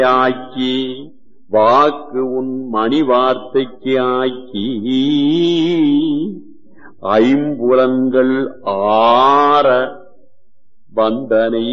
ஆக்கி வாக்கு உன் மணி வார்த்தைக்கு ஆக்கி ஐம்புலன்கள் ஆற வந்தனை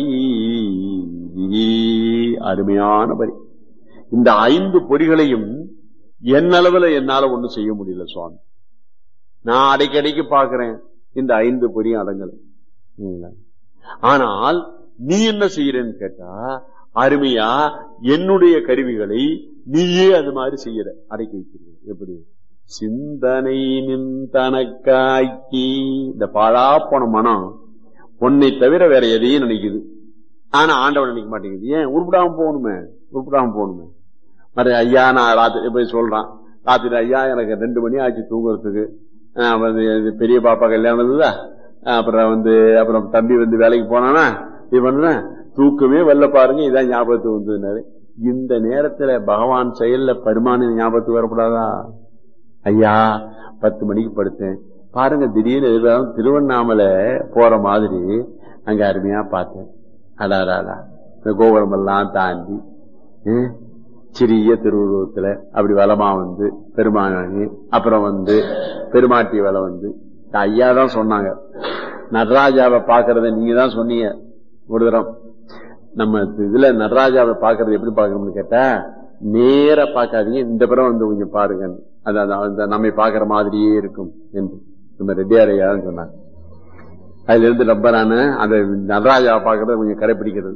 அருமையான வரி இந்த ஐந்து பொறிகளையும் என்னளவுல என்னால ஒண்ணும் செய்ய முடியல சுவாமி நான் அடைக்கடைக்கு பாக்குறேன் இந்த ஐந்து பொறியும் அடங்கல சரிங்களா? ஆனால் நீ என்ன செய்யறன்னு கேட்டா அருமையா என்னுடைய கருவிகளை நீயே அது மாதிரி செய்யற அடக்கி வைக்கிறது எப்படி சிந்தனை நின் தனக்காக்கி இந்த பாழா போன மனம் உன்னை தவிர வேற எதையும் நினைக்குது ஆனா ஆண்டவன் நினைக்க மாட்டேங்குது ஏன் உருப்பிடாம போகணுமே உருப்பிடாம போகணுமே மற்ற ஐயா நான் ராத்திரி போய் சொல்றான் ராத்திரி ஐயா எனக்கு ரெண்டு மணி ஆச்சு தூங்குறதுக்கு ஆஹ் வந்து இது பெரிய பாப்பா கல்யாணம் இருந்ததா அப்புறம் வந்து அப்புறம் தம்பி வந்து வேலைக்கு போனானா இது பண்ண தூக்கமே வெள்ள பாருங்க இதான் ஞாபகத்துக்கு வந்ததுனாரு இந்த நேரத்துல பகவான் செயல்ல பரிமாண ஞாபகத்துக்கு வரக்கூடாதா ஐயா பத்து மணிக்கு படுத்தேன் பாருங்க திடீர்னு எதிர்பார்த்து திருவண்ணாமலை போற மாதிரி அங்க அருமையா பார்த்தேன் அடாடாடா இந்த கோபுரம் எல்லாம் தாண்டி ஹம், சிறிய திருவுருவத்துல அப்படி வலமா வந்து பெருமானி அப்புறம் வந்து பெருமாட்டி வேலை வந்து இந்த ஐயா தான் சொன்னாங்க நடராஜாவை பாக்குறத நீங்க தான் சொன்னீங்க ஒரு தரம் நம்ம இதுல நடராஜாவை பாக்குறது எப்படி பாக்கணும்னு கேட்டா நேரா பார்க்காதீங்க இந்த புறம் வந்து கொஞ்சம் பாருங்க அது அது அந்த நம்மை பாக்குற மாதிரியே இருக்கும் என்று நம்ம ரெட்டியாரையா சொன்னாங்க அதுல இருந்து ரப்பரான அந்த நடராஜாவை பாக்குறத கொஞ்சம் கடைபிடிக்கிறது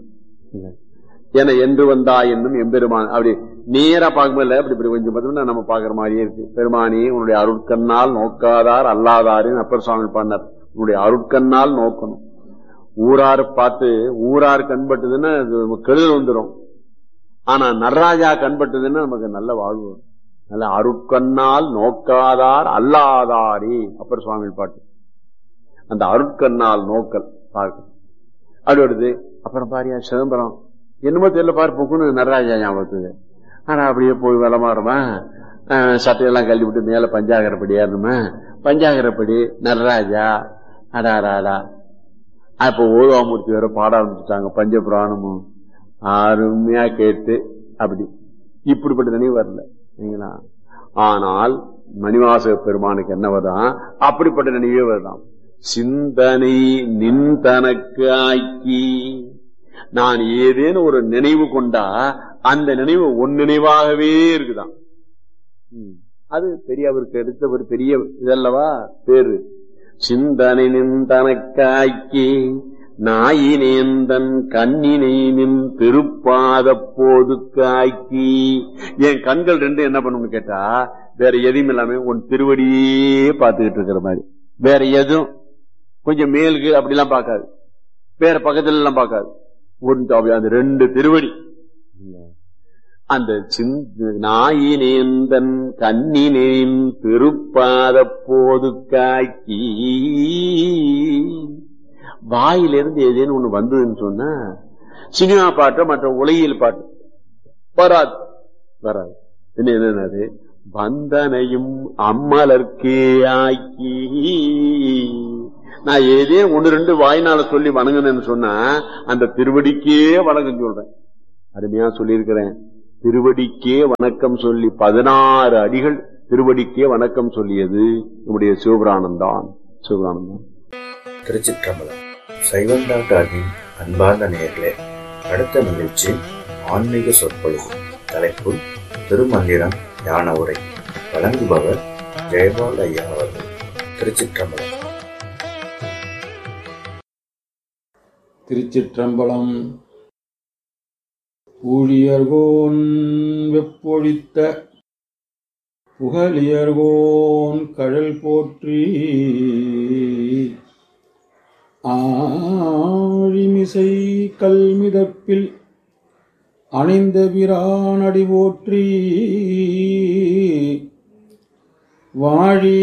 ஏன்னா என்று வந்தா என்னும் எம்பெருமான் அப்படி நேரா பார்க்கும்போது அப்படி இப்படி கொஞ்சம் பார்த்தோம்னா நம்ம பாக்குற மாதிரியே இருக்கு பெருமானி உன்னுடைய அருட்கண்ணால் நோக்காதார் அல்லாதாருன்னு அப்பர் சுவாமி பண்ணார் உன்னுடைய அருட்கண்ணால் நோக்கணும் ஊரார் பார்த்து ஊரார் கண்பட்டதுன்னா அது கெடுதல் வந்துடும் ஆனா நடராஜா கண்பட்டதுன்னா நமக்கு நல்ல வாழ்வு வரும். நல்ல அருட்கண்ணால் நோக்காதார் அல்லாதாரே அப்பர் சுவாமி பாட்டு அந்த அருட்கண்ணால் நோக்கல் பார்க்க அப்படி வருது அப்புறம் பாரியா சிதம்பரம் என்னமோ தெரியல பாரு புக்குன்னு நடராஜா ஞாபகத்துக்கு ஆனா அப்படியே போய் விளமாறுமா சட்டையெல்லாம் கழட்டி விட்டு மேல பஞ்சாகரப்படி ஏறணுமா பஞ்சாகரப்படி நடராஜா அடாடாடா அப்ப ஓதுவாமூர்த்தி வேற பாட ஆரம்பிச்சுட்டாங்க பஞ்சபுராணமும் அருமையா கேட்டு அப்படி இப்படிப்பட்ட நினைவு வரல சரிங்களா ஆனால் மணிவாசக பெருமானுக்கு என்ன வருதான் அப்படிப்பட்ட நினைவே வருதாம் சிந்தனை நின் தனக்கு ஆக்கி நான் ஏதேனும் ஒரு நினைவு கொண்டா அந்த நினைவு ஒன் நினைவாகவே இருக்குதாம் ம். அது பெரிய அவருக்கு எடுத்த ஒரு பெரிய இதல்லவா பேரு சிந்தனை நின் தனக்காக்கி நாயினேந்தன் கண்ணினை நின் திருப்பாத போது காக்கி என் கண்கள் ரெண்டு என்ன பண்ணும்னு கேட்டா வேற எதையும் இல்லாம உன் திருவடியே பார்த்துக்கிட்டு இருக்கிற மாதிரி வேற எதுவும் கொஞ்சம் மேலுக்கு அப்படிலாம் பார்க்காது வேற பக்கத்துல எல்லாம் பார்க்காது ஒன்று அப்படி அந்த ரெண்டு திருவடி அந்த சிந்த- நாயினேந்தன் கண்ணினேன் திருப்பாத போது காக்கி வாயிலிருந்து ஏதேனும் ஒண்ணு வந்ததுன்னு சொன்னா சினிமா பாட்டு மற்ற உலகியல் பாட்டு வராது வராது என்ன என்னது வந்தனையும் அம்மலர்க்கே ஆக்கி நான் ஏதே ஒன்னு ரெண்டு வாய்னால சொல்லி வணங்கினேன்னு சொன்னா அந்த திருவடிக்கே வணக்கம் சொல்றேன் அருமையா சொல்லியிருக்கிறேன் திருவடிக்கே வணக்கம் சொல்லி பதினாறு அடிகள் திருவடிக்கே வணக்கம் சொல்லியது நம்முடைய சிவபுராணம்தான் சிவபுராணம் திருச்சிற்றம்பலம் சைவம் டாக்டரின் அன்பார்ந்த நேயர்களே அடுத்த நிகழ்ச்சி ஆன்மீக சொற்பொழிவு தலைப்பு திருமந்திரம் ஞான உரை வழங்குபவர் ஜெயபால் ஐயா அவர்கள் திருச்சிற்றம்பலம் திருச்சிற்றம்பலம் ஊழியர்கோன் வெப்பொழித்த புகழியர்கோன் கழல் போற்றி ஆழிமிசை கல்மிதப்பில் அணிந்த பிரானடி போற்றி வாழி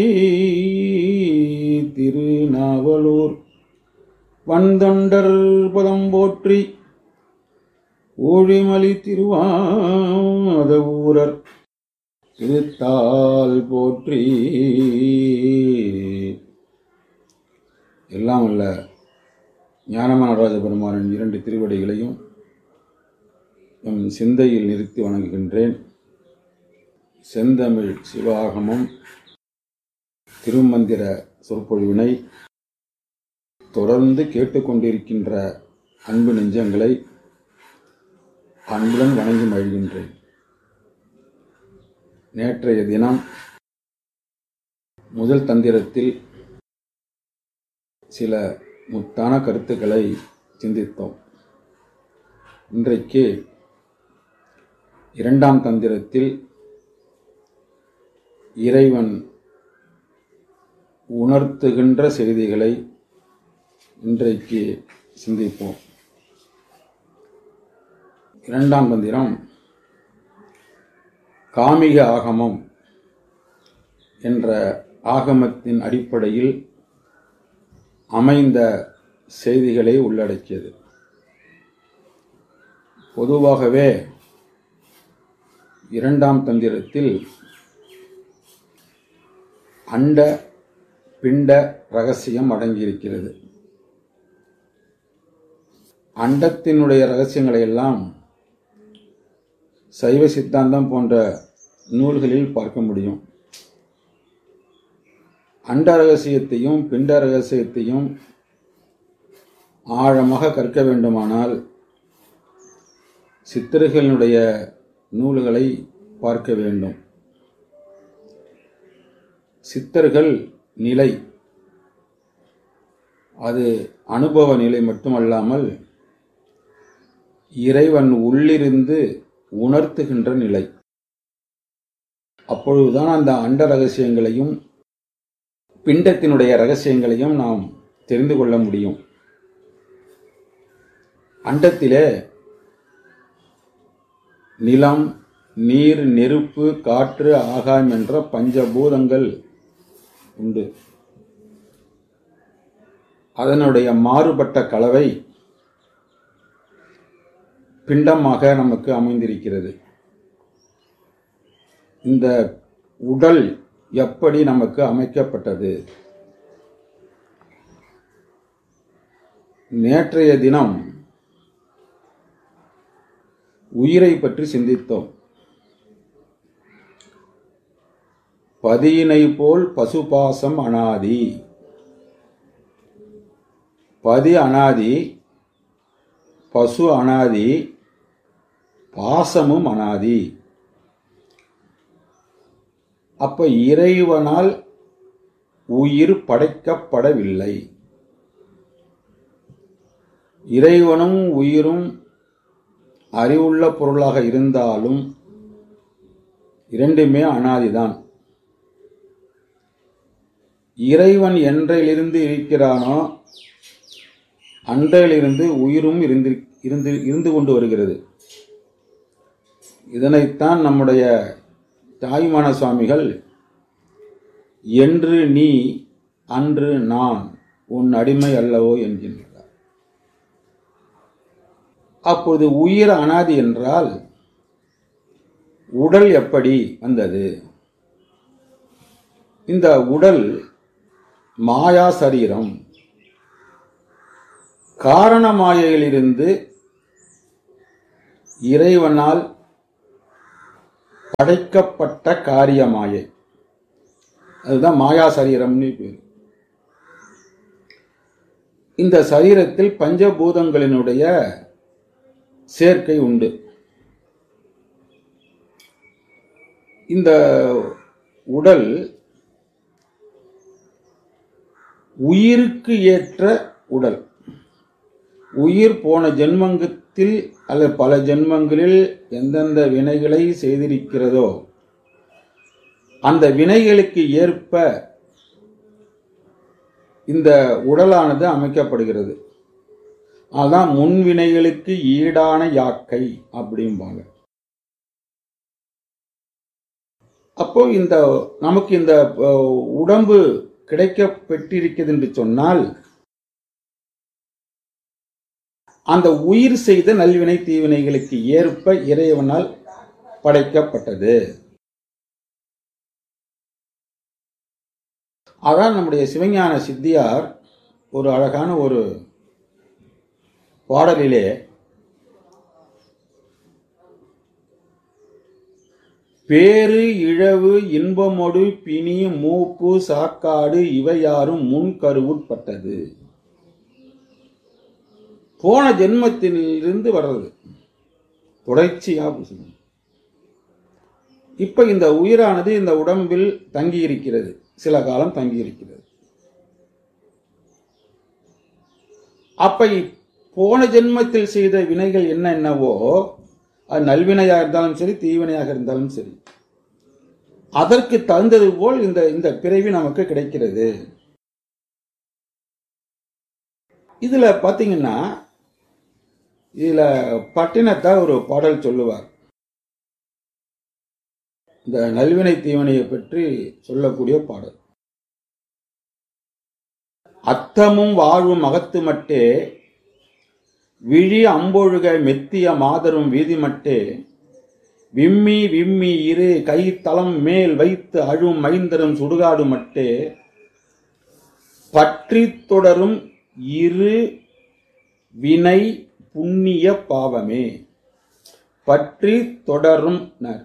திருநாவலூர் வந்தொண்டர் பதம் போற்றி ஊழிமலி திருவாத ஊரர் திருத்தால் போற்றி எல்லாம் அல்ல ஞானமான நடராஜ பெருமானின் இரண்டு திருவடிகளையும் எம் சிந்தையில் நிறுத்தி வணங்குகின்றேன் செந்தமிழ் சிவாகமம் திருமந்திர சொற்பொழிவினை தொடர்ந்து கேட்டுக்கொண்டிருக்கின்ற அன்பு நெஞ்சங்களை அன்புடன் வணங்கி மகிழ்கின்றேன் நேற்றைய தினம் முதல் தந்திரத்தில் சில முத்தான கருத்துக்களை சிந்தித்தோம் இன்றைக்கு இரண்டாம் தந்திரத்தில் இறைவன் உணர்த்துகின்ற செய்திகளை இன்றைக்கு சிந்திப்போம் இரண்டாம் தந்திரம் காமிக ஆகமம் என்ற ஆகமத்தின் அடிப்படையில் அமைந்த செய்திகளை உள்ளடக்கியது பொதுவாகவே இரண்டாம் தந்திரத்தில் அண்ட பிண்ட ரகசியம் அடங்கியிருக்கிறது அண்டத்தினுடைய ரகசியங்களை எல்லாம் சைவ சித்தாந்தம் போன்ற நூல்களில் பார்க்க முடியும் அண்ட ரகசியத்தையும் பிண்ட ரகசியத்தையும் ஆழமாக கற்க வேண்டுமானால் சித்தர்களுடைய நூல்களை பார்க்க வேண்டும் சித்தர்கள் நிலை அது அனுபவ நிலை மட்டுமல்லாமல் இறைவன் உள்ளிருந்து உணர்த்துகின்ற நிலை அப்பொழுதுதான் அந்த அண்ட ரகசியங்களையும் பிண்டத்தினுடைய ரகசியங்களையும் நாம் தெரிந்து கொள்ள முடியும் அண்டத்திலே நிலம் நீர் நெருப்பு காற்று ஆகாயம் என்ற பஞ்சபூதங்கள் உண்டு அதனுடைய மாறுபட்ட கலவை பிண்டமாக நமக்கு அமைந்திருக்கிறது இந்த உடல் எப்படி நமக்கு அமைக்கப்பட்டது நேற்றைய தினம் உயிரை பற்றி சிந்தித்தோம் பதியினை போல் பசுபாசம் அனாதி பதி அனாதி பசு அனாதி பாசமும் அனாதி அப்ப இறைவனால் உயிர் படைக்கப்படவில்லை இறைவனும் உயிரும் அறிவுள்ள பொருளாக இருந்தாலும் இரண்டுமே அனாதிதான் இறைவன் என்றையிலிருந்து இருக்கிறானோ அன்றையிலிருந்து உயிரும் இருந்து இருந்து இருந்து கொண்டு வருகிறது இதனைத்தான் நம்முடைய தாய்மான சுவாமிகள் என்று நீ அன்று நான் உன் அடிமை அல்லவோ என்கின்றார் அப்போது உயிர் அனாதி என்றால் உடல் எப்படி வந்தது இந்த உடல் மாயா சரீரம் காரணமாயிலிருந்து இறைவனால் படைக்கப்பட்ட காரியமாயை அதுதான் மாயா சரீரம்னு பேர் இந்த சரீரத்தில் பஞ்சபூதங்களினுடைய சேர்க்கை உண்டு இந்த உடல் உயிருக்கு ஏற்ற உடல் உயிர் போன ஜென்மங்கத்தில் அல்லது பல ஜென்மங்களில் எந்தெந்த வினைகளை செய்திருக்கிறதோ அந்த வினைகளுக்கு ஏற்ப இந்த உடலானது அமைக்கப்படுகிறது அதான் முன்வினைகளுக்கு ஈடான யாக்கை அப்படிம்பாங்க அப்போ இந்த நமக்கு இந்த அஹ், உடம்பு கிடைக்க பெற்றிருக்கிறது என்று சொன்னால் அந்த உயிர் செய்த நல்வினை தீவினைகளுக்கு ஏற்ப இறைவனால் படைக்கப்பட்டது அதான் நம்முடைய சிவஞான சித்தியார் ஒரு அழகான ஒரு பாடலிலே பேரு இழவு இன்பமொடு பிணி மூப்பு சாக்காடு இவையாரும் முன் கருவுட்பட்டது போன ஜென்மத்திலிருந்து வர்றது தொடர்ச்சியா புசுங்க. இப்ப இந்த உயிரானது இந்த உடம்பில் தங்கி இருக்கிறது சில காலம் தங்கி இருக்கிறது அப்ப இ- போன ஜென்மத்தில் செய்த வினைகள் என்ன என்னவோ அது நல்வினையாக இருந்தாலும் சரி தீவினையாக இருந்தாலும் சரி அதற்கு தகுந்தது போல் இந்த இந்த பிறவி நமக்கு கிடைக்கிறது இதுல பாத்தீங்கன்னா இதுல பட்டினத்தா ஒரு பாடல் சொல்லுவார் இந்த நல்வினை தீவினையை பற்றி சொல்லக்கூடிய பாடல் அத்தமும் வாழ்வும் அகத்து மட்டே விழி அம்பொழுக மெத்திய மாதரும் வீதி மட்டே விம்மி விம்மி இரு கை தளம் மேல் வைத்து அழும் மைந்தரும் சுடுகாடு மட்டே பற்றி தொடரும் இரு வினை புண்ணிய பாவமே பற்றி தொடரும் னர்.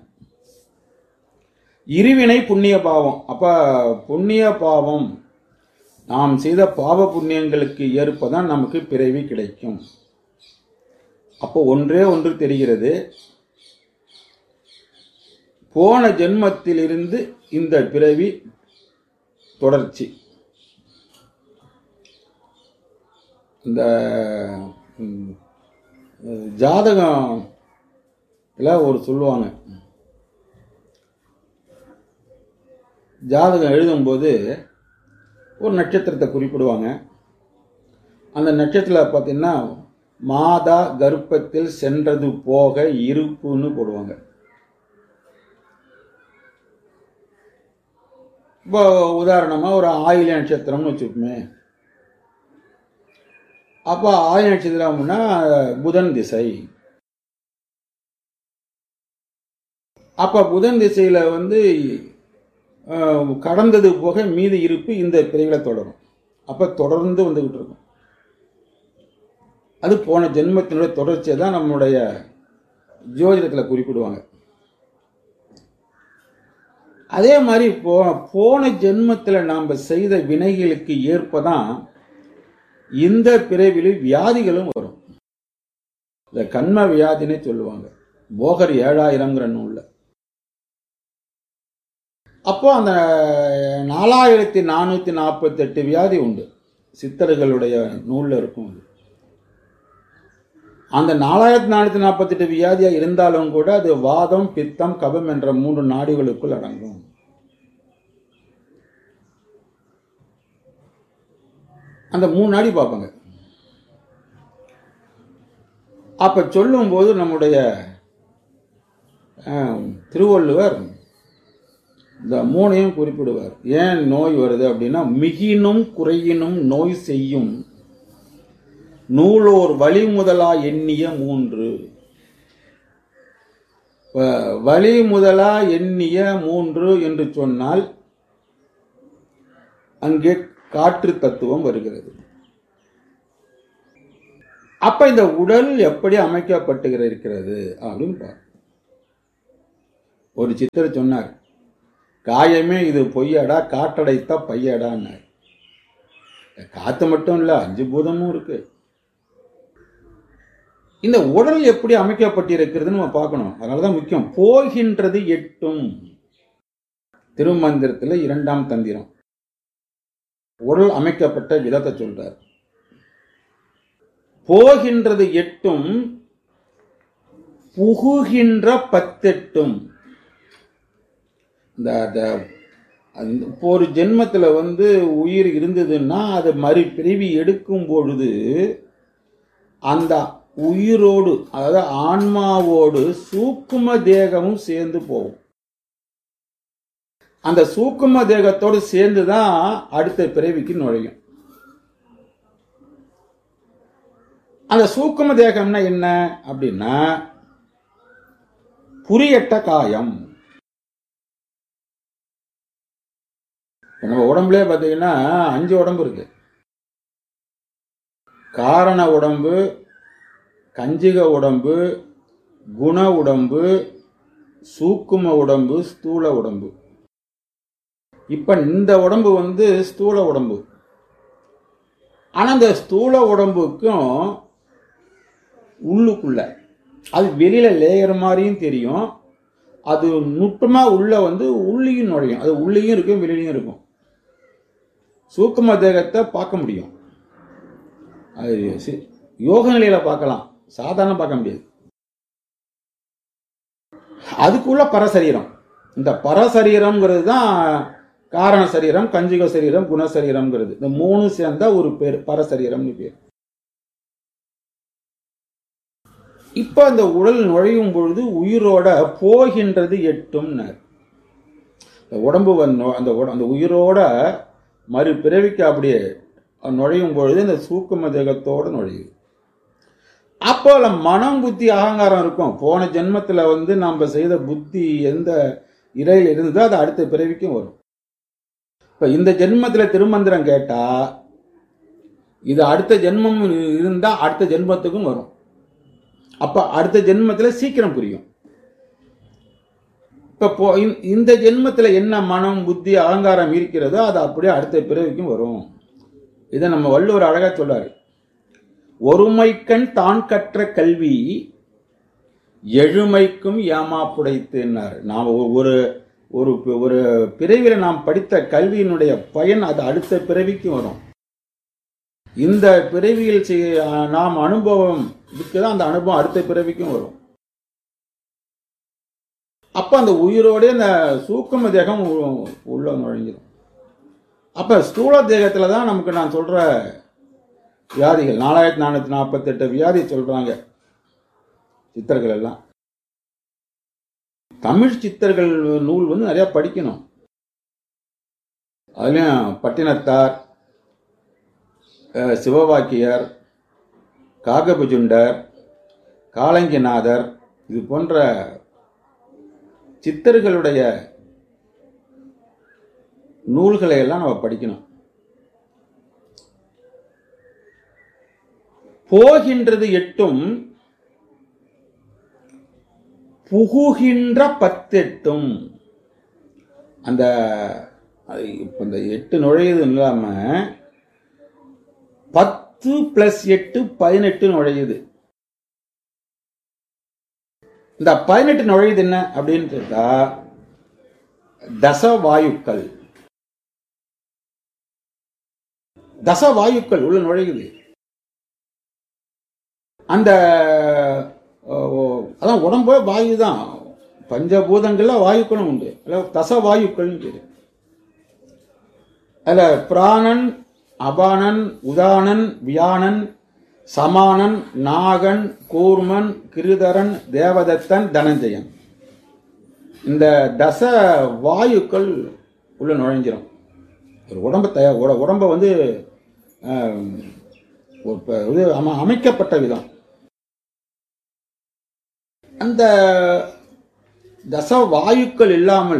இருவினை புண்ணிய பாவம் அப்ப புண்ணிய பாவம் நாம் செய்த பாவ புண்ணியங்களுக்கு ஏற்பதான் நமக்கு பிறவி கிடைக்கும் அப்போ ஒன்றே ஒன்று தெரிகிறது போன ஜென்மத்திலிருந்து இந்த பிறவி தொடர்ச்சி இந்த ம், ஜாதகம் ஒரு சொல்லுவாங்க ஜாதகம் எழுதும்போது ஒரு நட்சத்திரத்தை குறிப்பிடுவாங்க அந்த நட்சத்திரத்தில் பார்த்தீங்கன்னா மாதா கர்ப்பத்தில் சென்றது போக இருப்புன்னு போடுவாங்க இப்போ உதாரணமா ஒரு ஆயில நட்சத்திரம்னு வச்சுக்கோமே அப்போ ஆயில நட்சத்திரம்னா புதன் திசை அப்ப புதன் திசையில வந்து அஹ், கடந்தது போக மீதி இருப்பு இந்த பிரிவுல தொடரும் அப்ப தொடர்ந்து வந்துகிட்டு இருக்கும் அது போன ஜென்மத்தினுடைய தொடர்ச்சியை தான் நம்மளுடைய ஜோதிடத்தில் குறிப்பிடுவாங்க அதே மாதிரி போ போன ஜென்மத்தில் நாம் செய்த வினைகளுக்கு ஏற்பதான் இந்த பிறவியில் வியாதிகளும் வரும் இந்த கண்ம வியாதினே சொல்லுவாங்க போகர் ஏழாயிரங்கிற நூல்ல அப்போ அந்த நாலாயிரத்தி நானூத்தி நாற்பத்தி எட்டு வியாதி உண்டு சித்தர்களுடைய நூல்ல இருக்கும் அது அந்த நாலாயிரத்தி நானூத்தி நாற்பத்தி எட்டு வியாதியா இருந்தாலும் கூட அது வாதம் பித்தம் கபம் என்ற மூன்று நாடிகளுக்குள் அடங்கும் அந்த மூணு நாடி பார்ப்பாங்க அப்ப சொல்லும்போது நம்முடைய ஆஹ், திருவள்ளுவர் இந்த மூணையும் குறிப்பிடுவார் ஏன் நோய் வருது அப்படின்னா மிகினும் குறையினும் நோய் செய்யும் நூலோர் வழி முதலா எண்ணிய மூன்று வ- வழி முதலா எண்ணிய மூன்று என்று சொன்னால் அங்கே காற்று தத்துவம் வருகிறது அப்ப இந்த உடல் எப்படி அமைக்கப்பட்டு இருக்கிறது அப்படின்னு பாரு ஒரு சித்தர் சொன்னார் காயமே இது பொய்யடா காற்றடைத்த பையடான்னார் காத்து மட்டும் இல்ல அஞ்சு பூதமும் இருக்கு இந்த உடல் எப்படி அமைக்கப்பட்டிருக்கிறதுன்னு நம்ம பார்க்கணும் அதனாலதான் முக்கியம் போகின்றது எட்டும் திருமந்திரத்துல இரண்டாம் தந்திரம் உடல் அமைக்கப்பட்ட விதத்தை சொல்றார் போகின்றது எட்டும் புகுகின்ற பத்தெட்டும் இந்த அந்த- அந்த இப்போ ஒரு ஜென்மத்துல வந்து உயிர் இருந்ததுன்னா அது மறுபிறவி எடுக்கும் பொழுது அந்த உயிரோடு அதாவது ஆன்மாவோடு சூக்கும தேகமும் சேர்ந்து போகும் அந்த சூக்கும தேகத்தோடு சேர்ந்து தான் அடுத்த பிறவிக்கு நுழையும் அந்த சூக்கும தேகம்னா என்ன அப்படின்னா புரியட்ட காயம் இப்ப நம்ம உடம்புலே பார்த்தீங்கன்னா அஞ்சு உடம்பு இருக்கு காரண உடம்பு கஞ்சிக உடம்பு குண உடம்பு சூக்கும உடம்பு ஸ்தூல உடம்பு இப்ப இந்த உடம்பு வந்து ஸ்தூல உடம்பு ஆனா இந்த ஸ்தூல உடம்புக்கும் உள்ளுக்குள்ள அது வெளியில லேயர் மாதிரியும் தெரியும் அது நுட்பமா உள்ள வந்து உள்ளேயும் நுழையும் அது உள்ளேயும் இருக்கும் வெளியிலையும் இருக்கும் சூக்கும தேகத்தை பார்க்க முடியும் அது சி- யோக நிலையில பார்க்கலாம் சாதாரண பார்க்க முடியாது அதுக்குள்ள பரசரீரம் இந்த பரசரீரம்ங்கிறது தான் காரண சரீரம் கஞ்சுக சரீரம் குணசரீரம்ங்கிறது இந்த மூணு சேர்ந்தா ஒரு பேர் பரசரீரம்னு பேர் இப்ப அந்த உடல் நுழையும் பொழுது உயிரோட போகின்றது எட்டும்னார் இந்த உடம்பு வந்து அந்த உட- அந்த உயிரோட மறு பிறவிக்கு அப்படியே நுழையும் பொழுது இந்த சூக்கும தேகத்தோட நுழையுது அப்போ அதுல மனம் புத்தி அகங்காரம் இருக்கும் போன ஜென்மத்துல வந்து நாம செய்த புத்தி எந்த இறையில் இருந்ததோ அது அடுத்த பிறவிக்கும் வரும் இப்ப இந்த ஜென்மத்துல திருமந்திரம் கேட்டா இது அடுத்த ஜென்மம் இருந்தா அடுத்த ஜென்மத்துக்கும் வரும் அப்ப அடுத்த ஜென்மத்துல சீக்கிரம் புரியும் இப்ப போ- இந்த- இந்த ஜென்மத்துல என்ன மனம் புத்தி அகங்காரம் இருக்கிறதோ அது அப்படியே அடுத்த பிறவிக்கும் வரும் இதை நம்ம வள்ளுவர் அழகா சொல்றாரு ஒருமைக்கண் தான் கற்ற கல்வி எழுமைக்கும் ஏமாப்புடைத்துன்னார் நாம் ஒ- ஒரு ஒரு பி- ஒரு பிறவில நாம் படித்த கல்வியினுடைய பயன் அது அடுத்த பிறவிக்கும் வரும் இந்த பிறவியில் செய்- நாம் அனுபவம் இருக்குதான் அந்த அனுபவம் அடுத்த பிறவிக்கும் வரும் அப்ப அந்த உயிரோட அந்த சூக்கும தேகம் உ- உள்ள நுழைஞ்சிடும் அப்ப ஸ்தூல தேகத்துல தான் நமக்கு நான் சொல்ற வியாதிகள் நாலாயிரத்தி நானூத்தி நாற்பத்தெட்டு வியாதி சொல்றாங்க சித்தர்கள் எல்லாம் தமிழ் சித்தர்கள் நூல் வந்து நிறைய படிக்கணும் அதுலயும் பட்டினத்தார் அஹ், சிவவாக்கியர் காகபுஜுண்டர் காலங்கிநாதர் இது போன்ற சித்தர்களுடைய நூல்களை எல்லாம் நம்ம படிக்கணும் போகின்றது எட்டும் புகுகின்ற பத்தெட்டும் அந்த அது இப்ப இந்த எட்டு நுழையுது இல்லாம பத்து பிளஸ் எட்டு பதினெட்டு நுழையுது இந்த பதினெட்டு நுழையுது என்ன அப்படின்னு கேட்டா தசவாயுக்கள் தசவாயுக்கள் உள்ள நுழையுது அந்த அஹ், அதான் உடம்பு வாயு தான் பஞ்சபூதங்கள்ல வாயுக்களும் உண்டு அதுல தசவாயுக்கள்னு பேரு அதுல பிராணன் அபானன் உதானன் வியானன் சமானன் நாகன் கூர்மன் கிருதரன் தேவதத்தன் தனஞ்சயன் இந்த தச வாயுக்கள் உள்ள நுழைஞ்சிரும் ஒரு உடம்ப தய உட- உடம்ப வந்து ஆம், ஒரு ப- இது அம- அமைக்கப்பட்ட விதம் அந்த தச வாயுக்கள் இல்லாமல்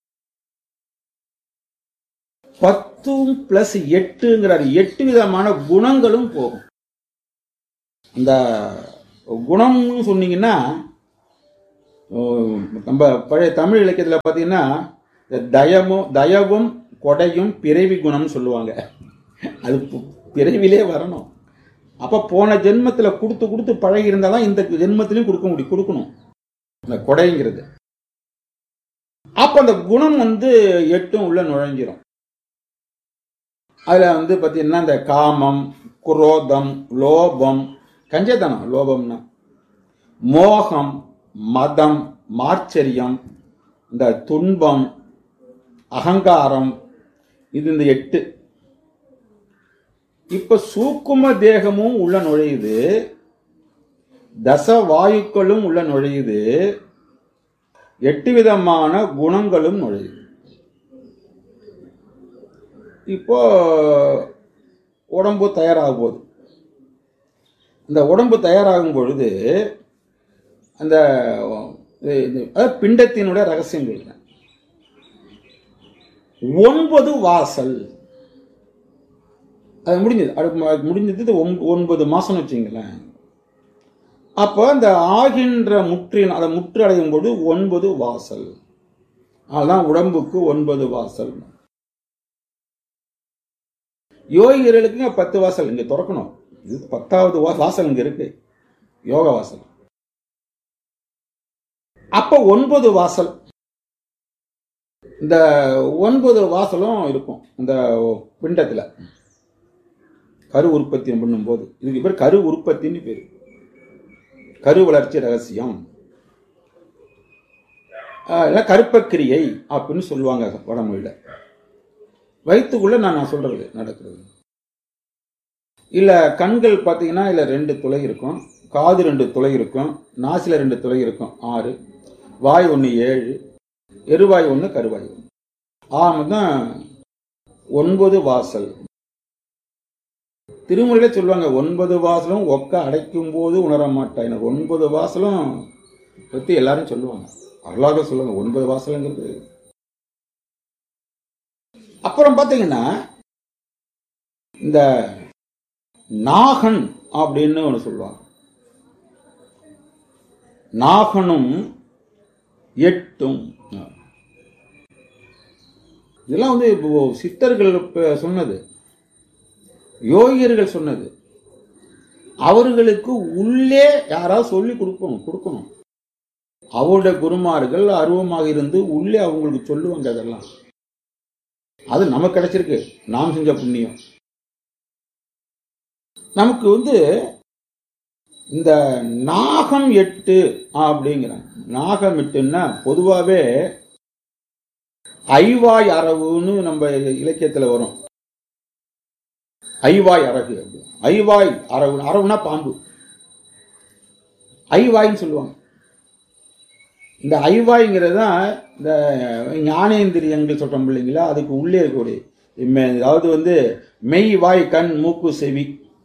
பத்தும் பிளஸ் எட்டுங்கிறார் எட்டு விதமான குணங்களும் போகும் அந்த குணம்னு சொன்னீங்கன்னா ஓ, நம்ம பழைய தமிழ் இலக்கியத்தில் பார்த்தீங்கன்னா இந்த தயமும் தயவும் கொடையும் பிறவி குணம்னு சொல்லுவாங்க அது பு- பிறவிலே வரணும் அப்ப போன ஜென்மத்துல கொடுத்து கொடுத்து பழகி இருந்தாதான் இந்த ஜென்மத்திலையும் கொடுக்க முடியும் கொடுக்கணும் இந்த கொடைங்கிறது அப்ப அந்த குணம் வந்து எட்டும் உள்ள நுழைஞ்சிரும் அதுல வந்து பாத்தீங்கன்னா இந்த காமம் குரோதம் லோபம் கஞ்சத்தனம் லோபம்னா மோகம் மதம் மாச்சரியம் இந்த துன்பம் அகங்காரம் இது இந்த எட்டு இப்ப சூக்கும தேகமும் உள்ள நுழையுது தச வாயுக்களும் உள்ள நுழையுது எட்டு விதமான குணங்களும் நுழையுது இப்போ உடம்பு தயாராக போகுது இந்த உடம்பு தயாராகும் பொழுது அந்த இது- இது- அதாவது பிண்டத்தினுடைய ரகசியம் சொல்றேன் ஒன்பது வாசல் அது முடிஞ்சது அது ம- முடிஞ்சது இது ஒம்- ஒன்பது மாசம்னு வச்சுங்களேன் அப்போ அந்த ஆகின்ற முற்றின் அதை முற்று அடையும் போது ஒன்பது வாசல் அதான் உடம்புக்கு ஒன்பது வாசல் யோகிகளுக்கு இங்க பத்து வாசல் இங்க திறக்கணும் இது பத்தாவது வா- வாசல் இங்க இருக்கு யோக வாசல் அப்ப ஒன்பது வாசல் இந்த ஒன்பது வாசலும் இருக்கும் இந்த பிண்டத்துல கரு உற்பத்தி பண்ணும்போது இதுக்கு பேர் கரு உற்பத்தின்னு பேரு கரு வளர்ச்சி ரகசியம் ஆஹ் இல்ல கருப்பக்கிரியை அப்படின்னு சொல்லுவாங்க வடமொழியில வயிற்றுக்குள்ள நான் நான் சொல்றது நடக்கிறது இல்ல கண்கள் பார்த்தீங்கன்னா இல்ல ரெண்டு துளை இருக்கும் காது ரெண்டு துளை இருக்கும் நாசில ரெண்டு துளை இருக்கும் ஆறு வாய் ஒன்று ஏழு எருவாய் ஒன்று கருவாய் ஒன்று ஆமாம் தான் ஒன்பது வாசல் திருமுறையில சொல்லுவாங்க ஒன்பது வாசலும் ஒக்க அடைக்கும் போது உணர மாட்டாயினர் ஒன்பது வாசலும் பத்தி எல்லாரும் சொல்லுவாங்க அருளாக சொல்லுவாங்க ஒன்பது வாசலுங்கிறது அப்புறம் பாத்தீங்கன்னா இந்த நாகன் அப்படின்னு ஒன்று சொல்லுவாங்க நாகனும் எட்டும் இதெல்லாம் வந்து இப்போ சித்தர்கள் இப்ப சொன்னது யோகியர்கள் சொன்னது அவர்களுக்கு உள்ளே யாராவது சொல்லி கொடுக்கணும் கொடுக்கணும் அவருடைய குருமார்கள் அருவமாக இருந்து உள்ளே அவங்களுக்கு சொல்லுவாங்க அதெல்லாம் அது நமக்கு கிடைச்சிருக்கு நாம் செஞ்ச புண்ணியம் நமக்கு வந்து இந்த நாகம் எட்டு அப்படிங்கிறாங்க நாகம் எட்டுன்னா பொதுவாகவே ஐவாய் அரவுன்னு நம்ம இலக்கியத்துல வரும் ஐவாய் அரகு அப்படி. ஐவாய் அரவு அரவுனா பாம்பு ஐவாய்ன்னு சொல்லுவாங்க இந்த ஐவாய்ங்கிறது தான் இந்த ஞானேந்திரியங்கள் சொல்றோம் இல்லைங்களா அதுக்கு உள்ளே இருக்கக்கூடிய இம்ம- அதாவது வந்து மெய் வாய் கண் மூக்கு செவி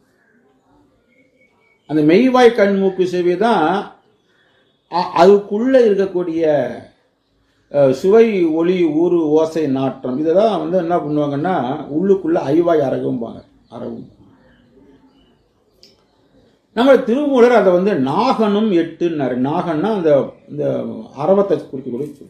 அந்த மெய்வாய் கண் மூக்கு செவி தான் அ- அதுக்குள்ள இருக்கக்கூடிய அஹ், சுவை ஒளி ஊறு ஓசை நாற்றம் இதை தான் வந்து என்ன பண்ணுவாங்கன்னா உள்ளுக்குள்ள ஐவாய் அரகும்பாங்க அரகும் நம்ம திருமூலர் அதை வந்து நாகனும் எட்டுன்னாரு நாகன்னா அந்த இந்த அரவத்தை குறிக்கக்கூடிய சொல்லு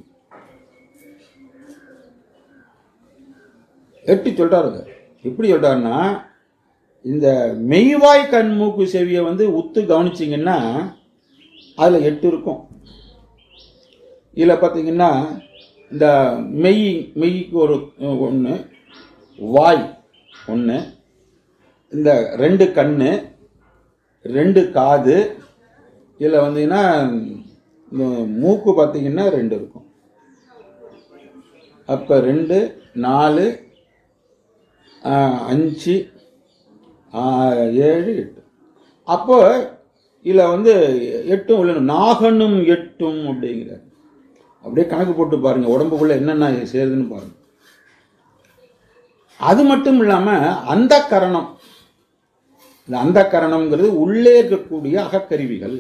எட்டு சொல்றாருங்க எப்படி சொல்றாருன்னா இந்த மெய்வாய் கண் மூக்கு செவியை வந்து உத்து கவனிச்சிங்கன்னா அதுல எட்டு இருக்கும் இதில் பார்த்தீங்கன்னா இந்த மெய் மெய்க்கு ஒரு ஒன்று வாய் ஒன்று இந்த ரெண்டு கண்ணு ரெண்டு காது இதில் வந்தீங்கன்னா இந்த மூக்கு பார்த்தீங்கன்னா ரெண்டு இருக்கும் அப்போ ரெண்டு நாலு ஆஹ், அஞ்சு ஆஹ், ஏழு எட்டு அப்போ இதில் வந்து எட்டும் உள்ள நாகனும் எட்டும் அப்படிங்கிறார் அப்படியே கணக்கு போட்டு பாருங்க உடம்புக்குள்ள என்னென்ன சேருதுன்னு பாருங்க அது மட்டும் இல்லாம அந்த கரணம் இந்த அந்த கரணம்ங்கிறது உள்ளே இருக்கக்கூடிய அகக்கருவிகள்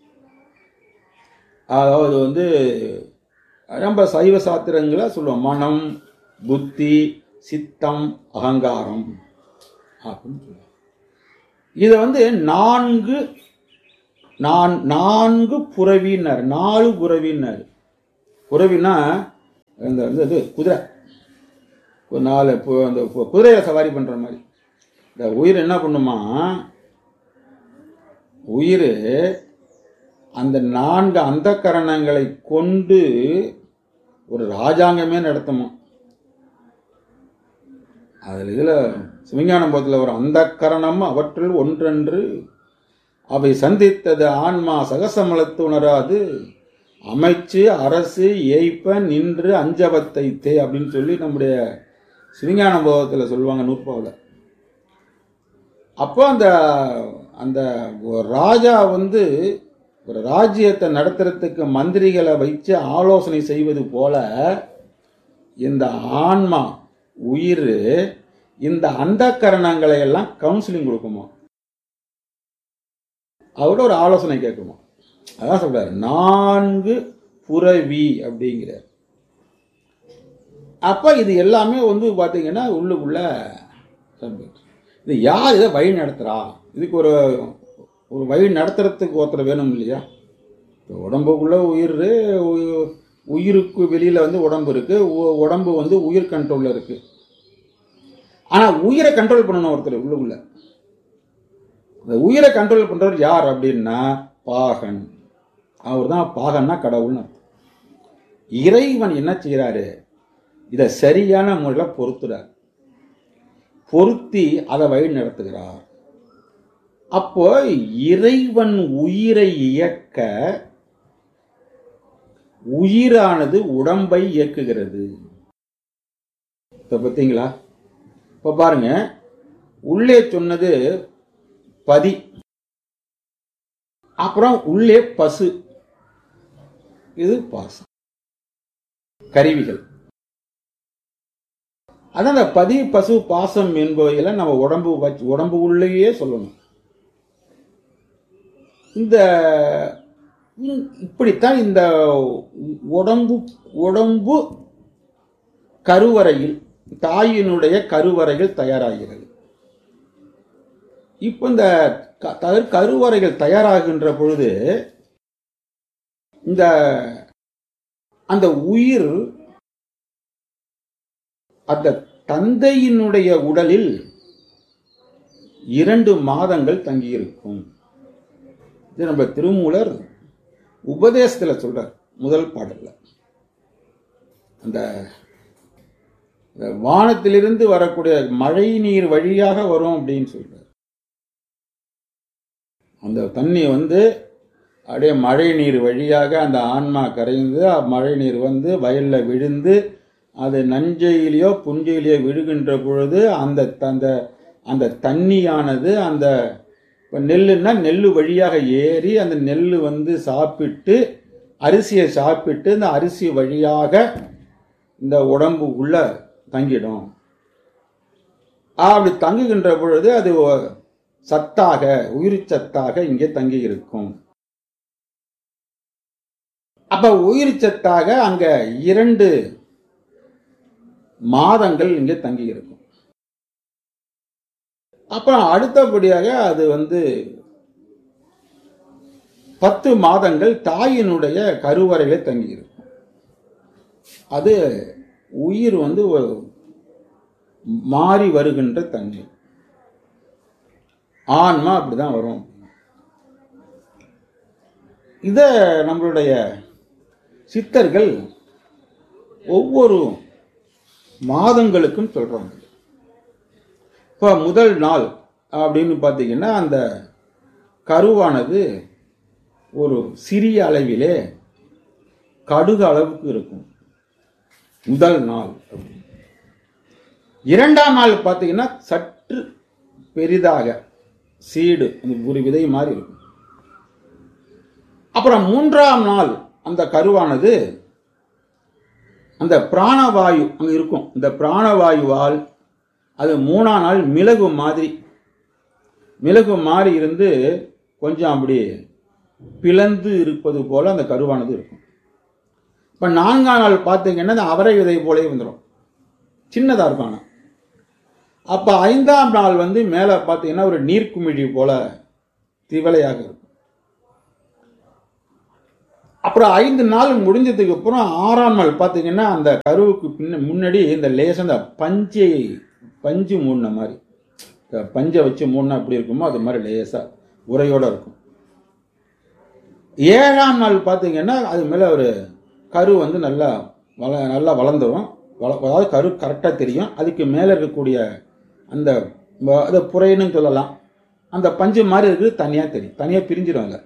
அதாவது வந்து நம்ம சைவ சாத்திரங்களை சொல்லுவோம் மனம் புத்தி சித்தம் அகங்காரம் அப்படின்னு சொல்லுவோம் இதை வந்து நான்கு நான் நான்கு புறவின்னார் நாலு புறவின்னார் புறவினா இந்த இந்த இது குதிரை ஒரு நாலு பு- அந்த கு- குதிரையில சவாரி பண்ற மாதிரி இந்த உயிர் என்ன பண்ணுமா உயிர் அந்த நான்கு அந்த கரணங்களை கொண்டு ஒரு ராஜாங்கமே நடத்துமா அதில் இதில் சிவஞானபோதத்தில் ஒரு அந்த கரணம் அவற்றுள் ஒன்றென்று அவை சந்தித்தது ஆன்மா சகசமலத்து உணராது அமைச்சு அரசு ஏய்ப்ப நின்று அஞ்சவத்தை தே அப்படின்னு சொல்லி நம்முடைய சிவஞான போதத்தில் சொல்லுவாங்க நூற்பாவில் அப்போ அந்த அந்த ஒரு ராஜா வந்து ஒரு ராஜ்யத்தை நடத்துறதுக்கு மந்திரிகளை வச்சு ஆலோசனை செய்வது போல இந்த ஆன்மா உயிர் இந்த அந்த கரணங்களை எல்லாம் கவுன்சிலிங் கொடுக்குமா அவரோட ஒரு ஆலோசனை கேட்குமா அதான் சொல்றாரு நான்கு புறவி அப்படிங்கிறார் அப்ப இது எல்லாமே வந்து பாத்தீங்கன்னா உள்ளுக்குள்ள சம்பவிச்சு. இது யார் இதை வழி நடத்துறா இதுக்கு ஒரு ஒரு வழி நடத்துறதுக்கு ஒருத்தர் வேணும் இல்லையா இப்போ உடம்புக்குள்ள உயிர் உ- உயிருக்கு வெளியில வந்து உடம்பு இருக்கு உ- உடம்பு வந்து உயிர் கண்ட்ரோல்ல இருக்கு ஆனா உயிரை கண்ட்ரோல் பண்ணணும் ஒருத்தர் உள்ளுக்குள்ள இந்த உயிரை கண்ட்ரோல் பண்றவர் யார் அப்படின்னா பாகன் அவர் தான் பாகன்னா கடவுள்னு அர்த்தம். இறைவன் என்ன செய்யறாரு இதை சரியான முறையில் பொருத்துறார் பொருத்தி அதை வழி நடத்துகிறார் அப்போ இறைவன் உயிரை இயக்க உயிரானது உடம்பை இயக்குகிறது இப்ப பார்த்தீங்களா இப்ப பாருங்க உள்ளே சொன்னது பதி அப்புறம் உள்ளே பசு இது பாசம் கருவிகள் அதான் அந்த பதி பசு பாசம் என்பவையெல்லாம் நம்ம உடம்பு வச்சு உடம்பு உள்ளேயே சொல்லணும் இந்த இ- இப்படித்தான் இந்த உடம்பு உடம்பு கருவறையில் தாயினுடைய கருவறைகள் தயாராகிறது இப்ப இந்த க- தகர் கருவறைகள் தயாராகின்ற பொழுது இந்த அந்த உயிர் அந்த தந்தையினுடைய உடலில் இரண்டு மாதங்கள் தங்கியிருக்கும் இது நம்ம திருமூலர் உபதேசத்துல சொல்றார் முதல் பாடல்ல அந்த அந்த வானத்திலிருந்து வரக்கூடிய மழை நீர் வழியாக வரும் அப்படின்னு சொல்றார் அந்த தண்ணி வந்து அப்படியே மழை நீர் வழியாக அந்த ஆன்மா கரைந்து மழை நீர் வந்து வயல்ல விழுந்து அது நஞ்சையிலேயோ புஞ்சையிலேயோ விழுகின்ற பொழுது அந்த அந்த அந்த தண்ணியானது அந்த இப்போ நெல்லுன்னா நெல் வழியாக ஏறி அந்த நெல் வந்து சாப்பிட்டு அரிசியை சாப்பிட்டு இந்த அரிசி வழியாக இந்த உடம்பு உள்ள தங்கிடும் அப்படி தங்குகின்ற பொழுது அது ஒ- சத்தாக உயிர் சத்தாக இங்கே தங்கி இருக்கும் அப்ப உயிர் சத்தாக அங்க இரண்டு மாதங்கள் இங்கே தங்கி இருக்கும் அப்புறம் அடுத்தபடியாக அது வந்து பத்து மாதங்கள் தாயினுடைய கருவறையில தங்கி இருக்கும் அது உயிர் வந்து ஒரு மாறி வருகின்ற தன்மை ஆன்மா அப்படிதான் வரும் இத நம்மளுடைய சித்தர்கள் ஒவ்வொரு மாதங்களுக்கும் சொல்றாங்க இப்போ முதல் நாள் அப்படின்னு பார்த்தீங்கன்னா அந்த கருவானது ஒரு சிறிய அளவிலே கடுகு அளவுக்கு இருக்கும் முதல் நாள் அப்படின்னு. இரண்டாம் நாள் பார்த்தீங்கன்னா சற்று பெரிதாக சீடு அந்த ஒரு விதை மாதிரி இருக்கும் அப்புறம் மூன்றாம் நாள் அந்த கருவானது அந்த பிராணவாயு அங்க இருக்கும் இந்த பிராணவாயுவால் அது மூணாம் நாள் மிளகு மாதிரி மிளகு மாதிரி இருந்து கொஞ்சம் அப்படி பிளந்து இருப்பது போல அந்த கருவானது இருக்கும் இப்ப நான்காம் நாள் பார்த்தீங்கன்னா அந்த அவரை விதை போலே வந்துடும் சின்னதா இருக்கும் ஆனா அப்ப ஐந்தாம் நாள் வந்து மேல பார்த்தீங்கன்னா ஒரு நீர்க்குமிழி போல திவலையாக இருக்கும் அப்புறம் ஐந்து நாள் முடிஞ்சதுக்கு அப்புறம் ஆறாம் நாள் பார்த்தீங்கன்னா அந்த கருவுக்கு பின்ன முன்னாடி இந்த லேசா இந்த பஞ்சை பஞ்சு மூடின மாதிரி இந்த பஞ்சை வச்சு மூடினா எப்படி இருக்குமோ அது மாதிரி லேசா உரையோட இருக்கும் ஏழாம் நாள் பார்த்தீங்கன்னா அது மேல ஒரு கரு வந்து நல்லா வள நல்லா வளர்ந்துரும் வள அதாவது கரு கரெக்டாக தெரியும் அதுக்கு மேலே இருக்கக்கூடிய அந்த வ- அதை புறைன்னு சொல்லலாம் அந்த பஞ்சு மாதிரி இருக்குது தனியாக தெரியும் தனியாக பிரிஞ்சிடும் அதில்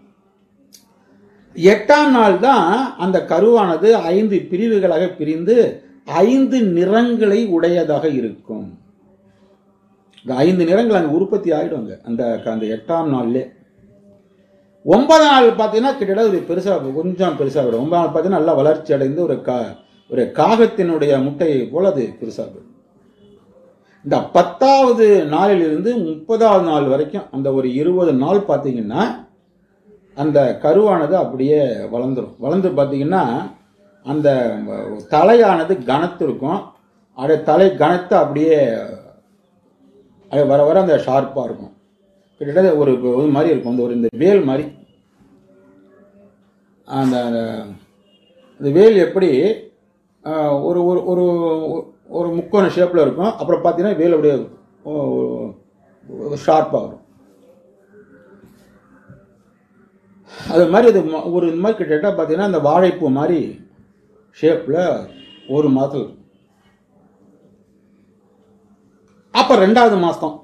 எட்டாம் நாள் தான் அந்த கருவானது ஐந்து பிரிவுகளாக பிரிந்து ஐந்து நிறங்களை உடையதாக இருக்கும் இந்த ஐந்து நிறங்கள் அங்கே உற்பத்தி ஆயிடுவாங்க அந்த அந்த எட்டாம் நாள்லே ஒன்பதாம் நாள் பார்த்தீங்கன்னா கிட்டத்தட்ட ஒரு பெருசா கொஞ்சம் பெருசா விடும் ஒன்பதாம் நாள் பார்த்தீங்கன்னா நல்லா வளர்ச்சி அடைந்து ஒரு கா ஒரு காகத்தினுடைய முட்டையை போல அது பெருசா விடும் இந்த பத்தாவது நாளிலிருந்து முப்பதாவது நாள் வரைக்கும் அந்த ஒரு இருபது நாள் பார்த்தீங்கன்னா அந்த கருவானது அப்படியே வளர்ந்துரும் வளர்ந்து பார்த்தீங்கன்னா அந்த தலையானது கனத்து இருக்கும் அப்படியே தலை கனத்து அப்படியே அது வர வர அந்த ஷார்ப்பாக இருக்கும் கிட்டத்தட்ட ஒரு ஒரு மாதிரி இருக்கும் இந்த ஒரு இந்த வேல் மாதிரி அந்த அந்த- அந்த வேல் எப்படி ஆஹ், ஒரு ஒரு ஒரு ஒரு முக்கோண ஷேப்பில் இருக்கும் அப்புறம் பார்த்தீங்கன்னா வேல் அப்படியே ஷார்ப்பாக வரும் அது மாதிரி அது ம- ஒரு இந்த மாதிரி கிட்டத்தட்ட பார்த்தீங்கன்னா அந்த வாழைப்பூ மாதிரி ஷேப்பில் ஒரு மாதத்தில் இருக்கும் அப்போ ரெண்டாவது மாதம்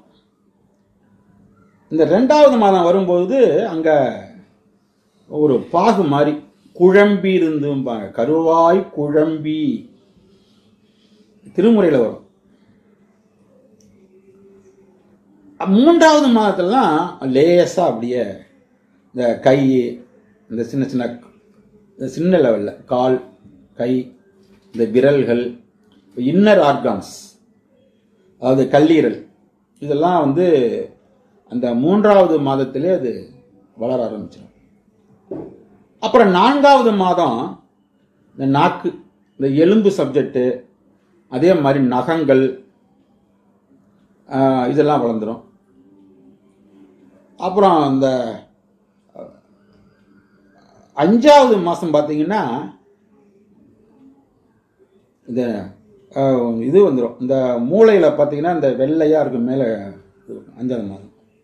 இந்த ரெண்டாவது மாதம் வரும்போது அங்கே ஒரு பாகு மாதிரி குழம்பி இருந்தும்பாங்க கருவாய் குழம்பி திருமுறையில் வரும் அ- மூன்றாவது மாதத்துலலாம் லேசா அப்படியே இந்த கை இந்த சின்ன சின்ன இந்த சின்ன லெவலில் கால் கை இந்த விரல்கள் இன்னர் ஆர்கான்ஸ் அதாவது கல்லீரல் இதெல்லாம் வந்து அந்த மூன்றாவது மாதத்திலே அது வளர ஆரம்பிச்சிடும் அப்புறம் நான்காவது மாதம் இந்த நாக்கு இந்த எலும்பு சப்ஜெக்டு அதே மாதிரி நகங்கள் ஆஹ், இதெல்லாம் வளர்ந்துடும் அப்புறம் இந்த அஹ், அஞ்சாவது மாதம் பார்த்தீங்கன்னா இந்த அஹ், இது வந்துடும் இந்த மூளையில் பார்த்தீங்கன்னா இந்த வெள்ளையாக இருக்கும் மேலே அஞ்சாவது மாதம்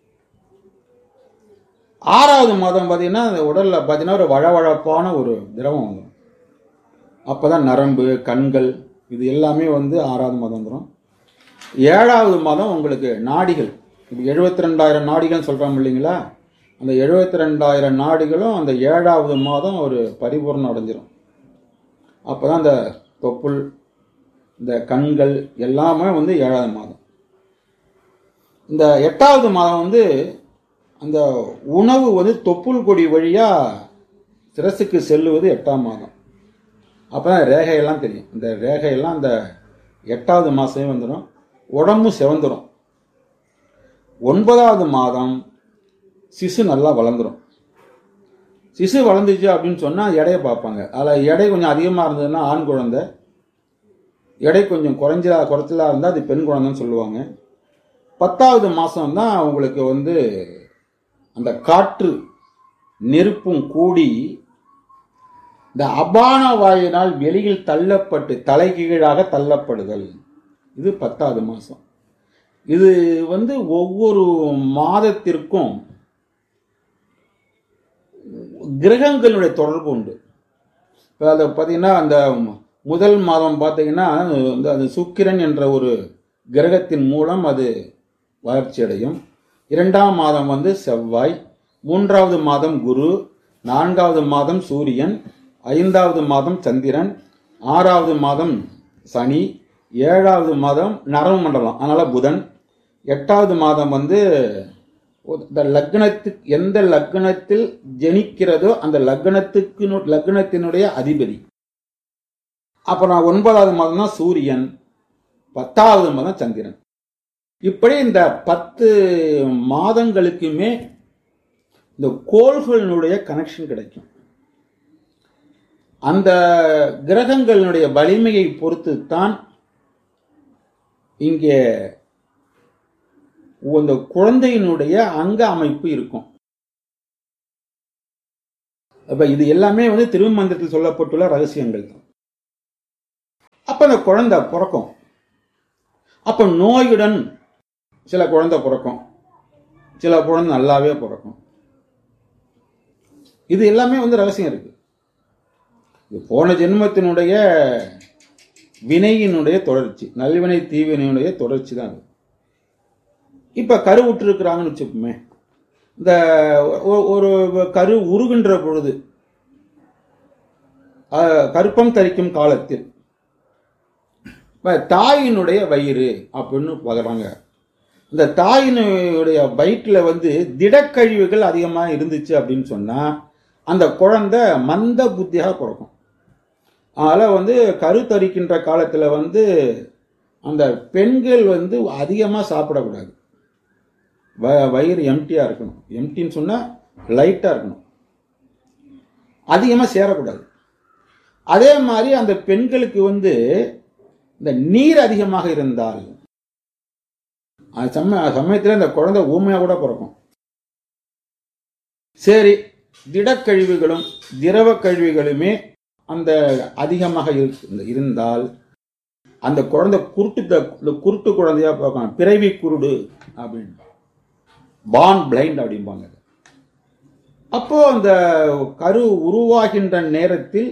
ஆறாவது மாதம் பார்த்தீங்கன்னா அந்த உடலில் பார்த்தீங்கன்னா ஒரு வழவழப்பான ஒரு திரவம் வந்துடும் அப்போ தான் நரம்பு கண்கள் இது எல்லாமே வந்து ஆறாவது மாதம் வந்துடும் ஏழாவது மாதம் உங்களுக்கு நாடிகள் இப்போ எழுபத்தி ரெண்டாயிரம் நாடிகள் சொல்கிறோம் இல்லைங்களா அந்த எழுபத்தி ரெண்டாயிரம் நாடிகளும் அந்த ஏழாவது மாதம் ஒரு பரிபூர்ணம் அடைஞ்சிரும் அப்போ தான் அந்த தொப்புள் இந்த கண்கள் எல்லாமே வந்து ஏழாவது மாதம் இந்த எட்டாவது மாதம் வந்து அந்த உணவு வந்து தொப்புள் கொடி வழியாக சிரசுக்கு செல்லுவது எட்டாம் மாதம் அப்போ தான் ரேகையெல்லாம் தெரியும் இந்த ரேகையெல்லாம் அந்த எட்டாவது மாதமே வந்துடும் உடம்பு செவந்துடும் ஒன்பதாவது மாதம் சிசு நல்லா வளர்ந்துடும் சிசு வளர்ந்துச்சு அப்படின்னு சொன்னால் எடையை பார்ப்பாங்க அதில் எடை கொஞ்சம் அதிகமாக இருந்ததுன்னா ஆண் குழந்தை எடை கொஞ்சம் குறைஞ்சலா குறைச்சலா இருந்தால் அது பெண் குழந்தைன்னு சொல்லுவாங்க பத்தாவது மாதம் தான் உங்களுக்கு வந்து அந்த காற்று நெருப்பும் கூடி இந்த அபான வாயினால் வெளியில் தள்ளப்பட்டு தலைகீழாக தள்ளப்படுதல் இது பத்தாவது மாதம் இது வந்து ஒவ்வொரு மாதத்திற்கும் கிரகங்களுடைய தொடர்பு உண்டு இப்போ அதை பார்த்தீங்கன்னா அந்த முதல் மாதம் பார்த்தீங்கன்னா அந்த அது சுக்கிரன் என்ற ஒரு கிரகத்தின் மூலம் அது வளர்ச்சி அடையும் இரண்டாம் மாதம் வந்து செவ்வாய் மூன்றாவது மாதம் குரு நான்காவது மாதம் சூரியன் ஐந்தாவது மாதம் சந்திரன் ஆறாவது மாதம் சனி ஏழாவது மாதம் நரவு மண்டலம் அதனால புதன் எட்டாவது மாதம் வந்து இந்த லக்னத்துக்கு எந்த லக்னத்தில் ஜனிக்கிறதோ அந்த லக்னத்துக்கு லக்னத்தினுடைய அதிபதி அப்புறம் ஒன்பதாவது மாதம் தான் சூரியன் பத்தாவது மாதம் சந்திரன் இப்படி இந்த பத்து மாதங்களுக்குமே இந்த கோள்களினுடைய கனெக்ஷன் கிடைக்கும் அந்த கிரகங்களினுடைய வலிமையை பொறுத்து தான் இங்கே அந்த குழந்தையினுடைய அங்க அமைப்பு இருக்கும் அப்ப இது எல்லாமே வந்து திருமந்திரத்தில் சொல்லப்பட்டுள்ள ரகசியங்கள் தான் அப்ப அந்த குழந்தை பிறக்கும் அப்ப நோயுடன் சில குழந்தை பிறக்கும் சில குழந்தை நல்லாவே பிறக்கும் இது எல்லாமே வந்து ரகசியம் இருக்கு இது போன ஜென்மத்தினுடைய வினையினுடைய தொடர்ச்சி நல்வினை தீவினையுடைய தொடர்ச்சி தான் அது இப்ப கரு விட்டுருக்குறாங்கன்னு வச்சுப்போமே இந்த ஒ- ஒரு கரு உருகின்ற பொழுது அஹ், கருப்பம் தரிக்கும் காலத்தில் இப்ப தாயினுடைய வயிறு அப்படின்னு பார்க்குறாங்க இந்த தாயினுடைய வயிற்றுல வந்து திடக்கழிவுகள் அதிகமாக இருந்துச்சு அப்படின்னு சொன்னா அந்த குழந்தை மந்த புத்தியாக பிறக்கும் அதனால் வந்து கருத்தரிக்கின்ற காலத்தில் வந்து அந்த பெண்கள் வந்து அதிகமாக சாப்பிடக்கூடாது வ வயிறு எம்டியாக இருக்கணும் எம்டின்னு சொன்னால் லைட்டாக இருக்கணும் அதிகமாக சேரக்கூடாது அதே மாதிரி அந்த பெண்களுக்கு வந்து இந்த நீர் அதிகமாக இருந்தால் அந்த சமய சமயத்தில் இந்த குழந்தை ஊமையாக கூட பிறக்கும் சரி திடக்கழிவுகளும் திரவ கழிவுகளுமே அந்த அதிகமாக இருக்கு- இருந்தால் அந்த குழந்தை குருட்டு த- இந்த குருட்டு குழந்தையா பார்க்கலாம் பிறவி குருடு அப்படின்னு பான் பிளைண்ட் அப்படிம்பாங்க அது. அப்போ அந்த கரு உருவாகின்ற நேரத்தில்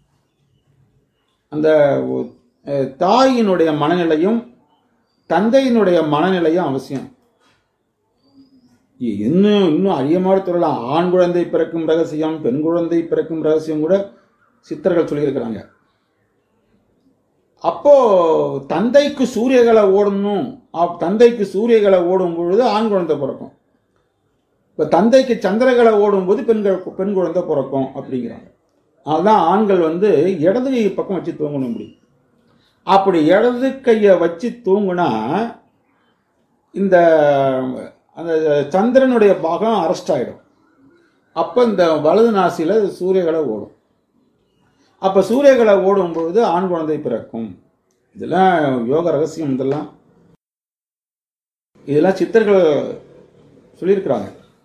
அந்த அஹ், தாயினுடைய மனநிலையும் தந்தையினுடைய மனநிலையும் அவசியம் இ- இன்னும் இன்னும் அதிகமாக சொல்லலாம் ஆண் குழந்தை பிறக்கும் ரகசியம் பெண் குழந்தை பிறக்கும் ரகசியம் கூட சித்தர்கள் சொல்லியிருக்கிறாங்க அப்போ தந்தைக்கு சூரியகளை ஓடணும் அப்- தந்தைக்கு சூரியகளை ஓடும் பொழுது ஆண் குழந்தை பிறக்கும் இப்ப தந்தைக்கு சந்திரகளை ஓடும்போது பெண்கள் பெண் குழந்தை பிறக்கும் அப்படிங்கிறாங்க அதுதான் ஆண்கள் வந்து இடது கை பக்கம் வச்சு தூங்கணும் முடியும் அப்படி இடது கையை வச்சு தூங்குனா இந்த அந்த சந்திரனுடைய பாகம் அரெஸ்ட் ஆயிடும் அப்ப இந்த வலது நாசியில சூரியகளை ஓடும் அப்ப சூரியகளை ஓடும் பொழுது ஆண் குழந்தை பிறக்கும் இதெல்லாம் யோக ரகசியம் இதெல்லாம் இதெல்லாம் சித்தர்கள் சொல்லியிருக்கிறாங்க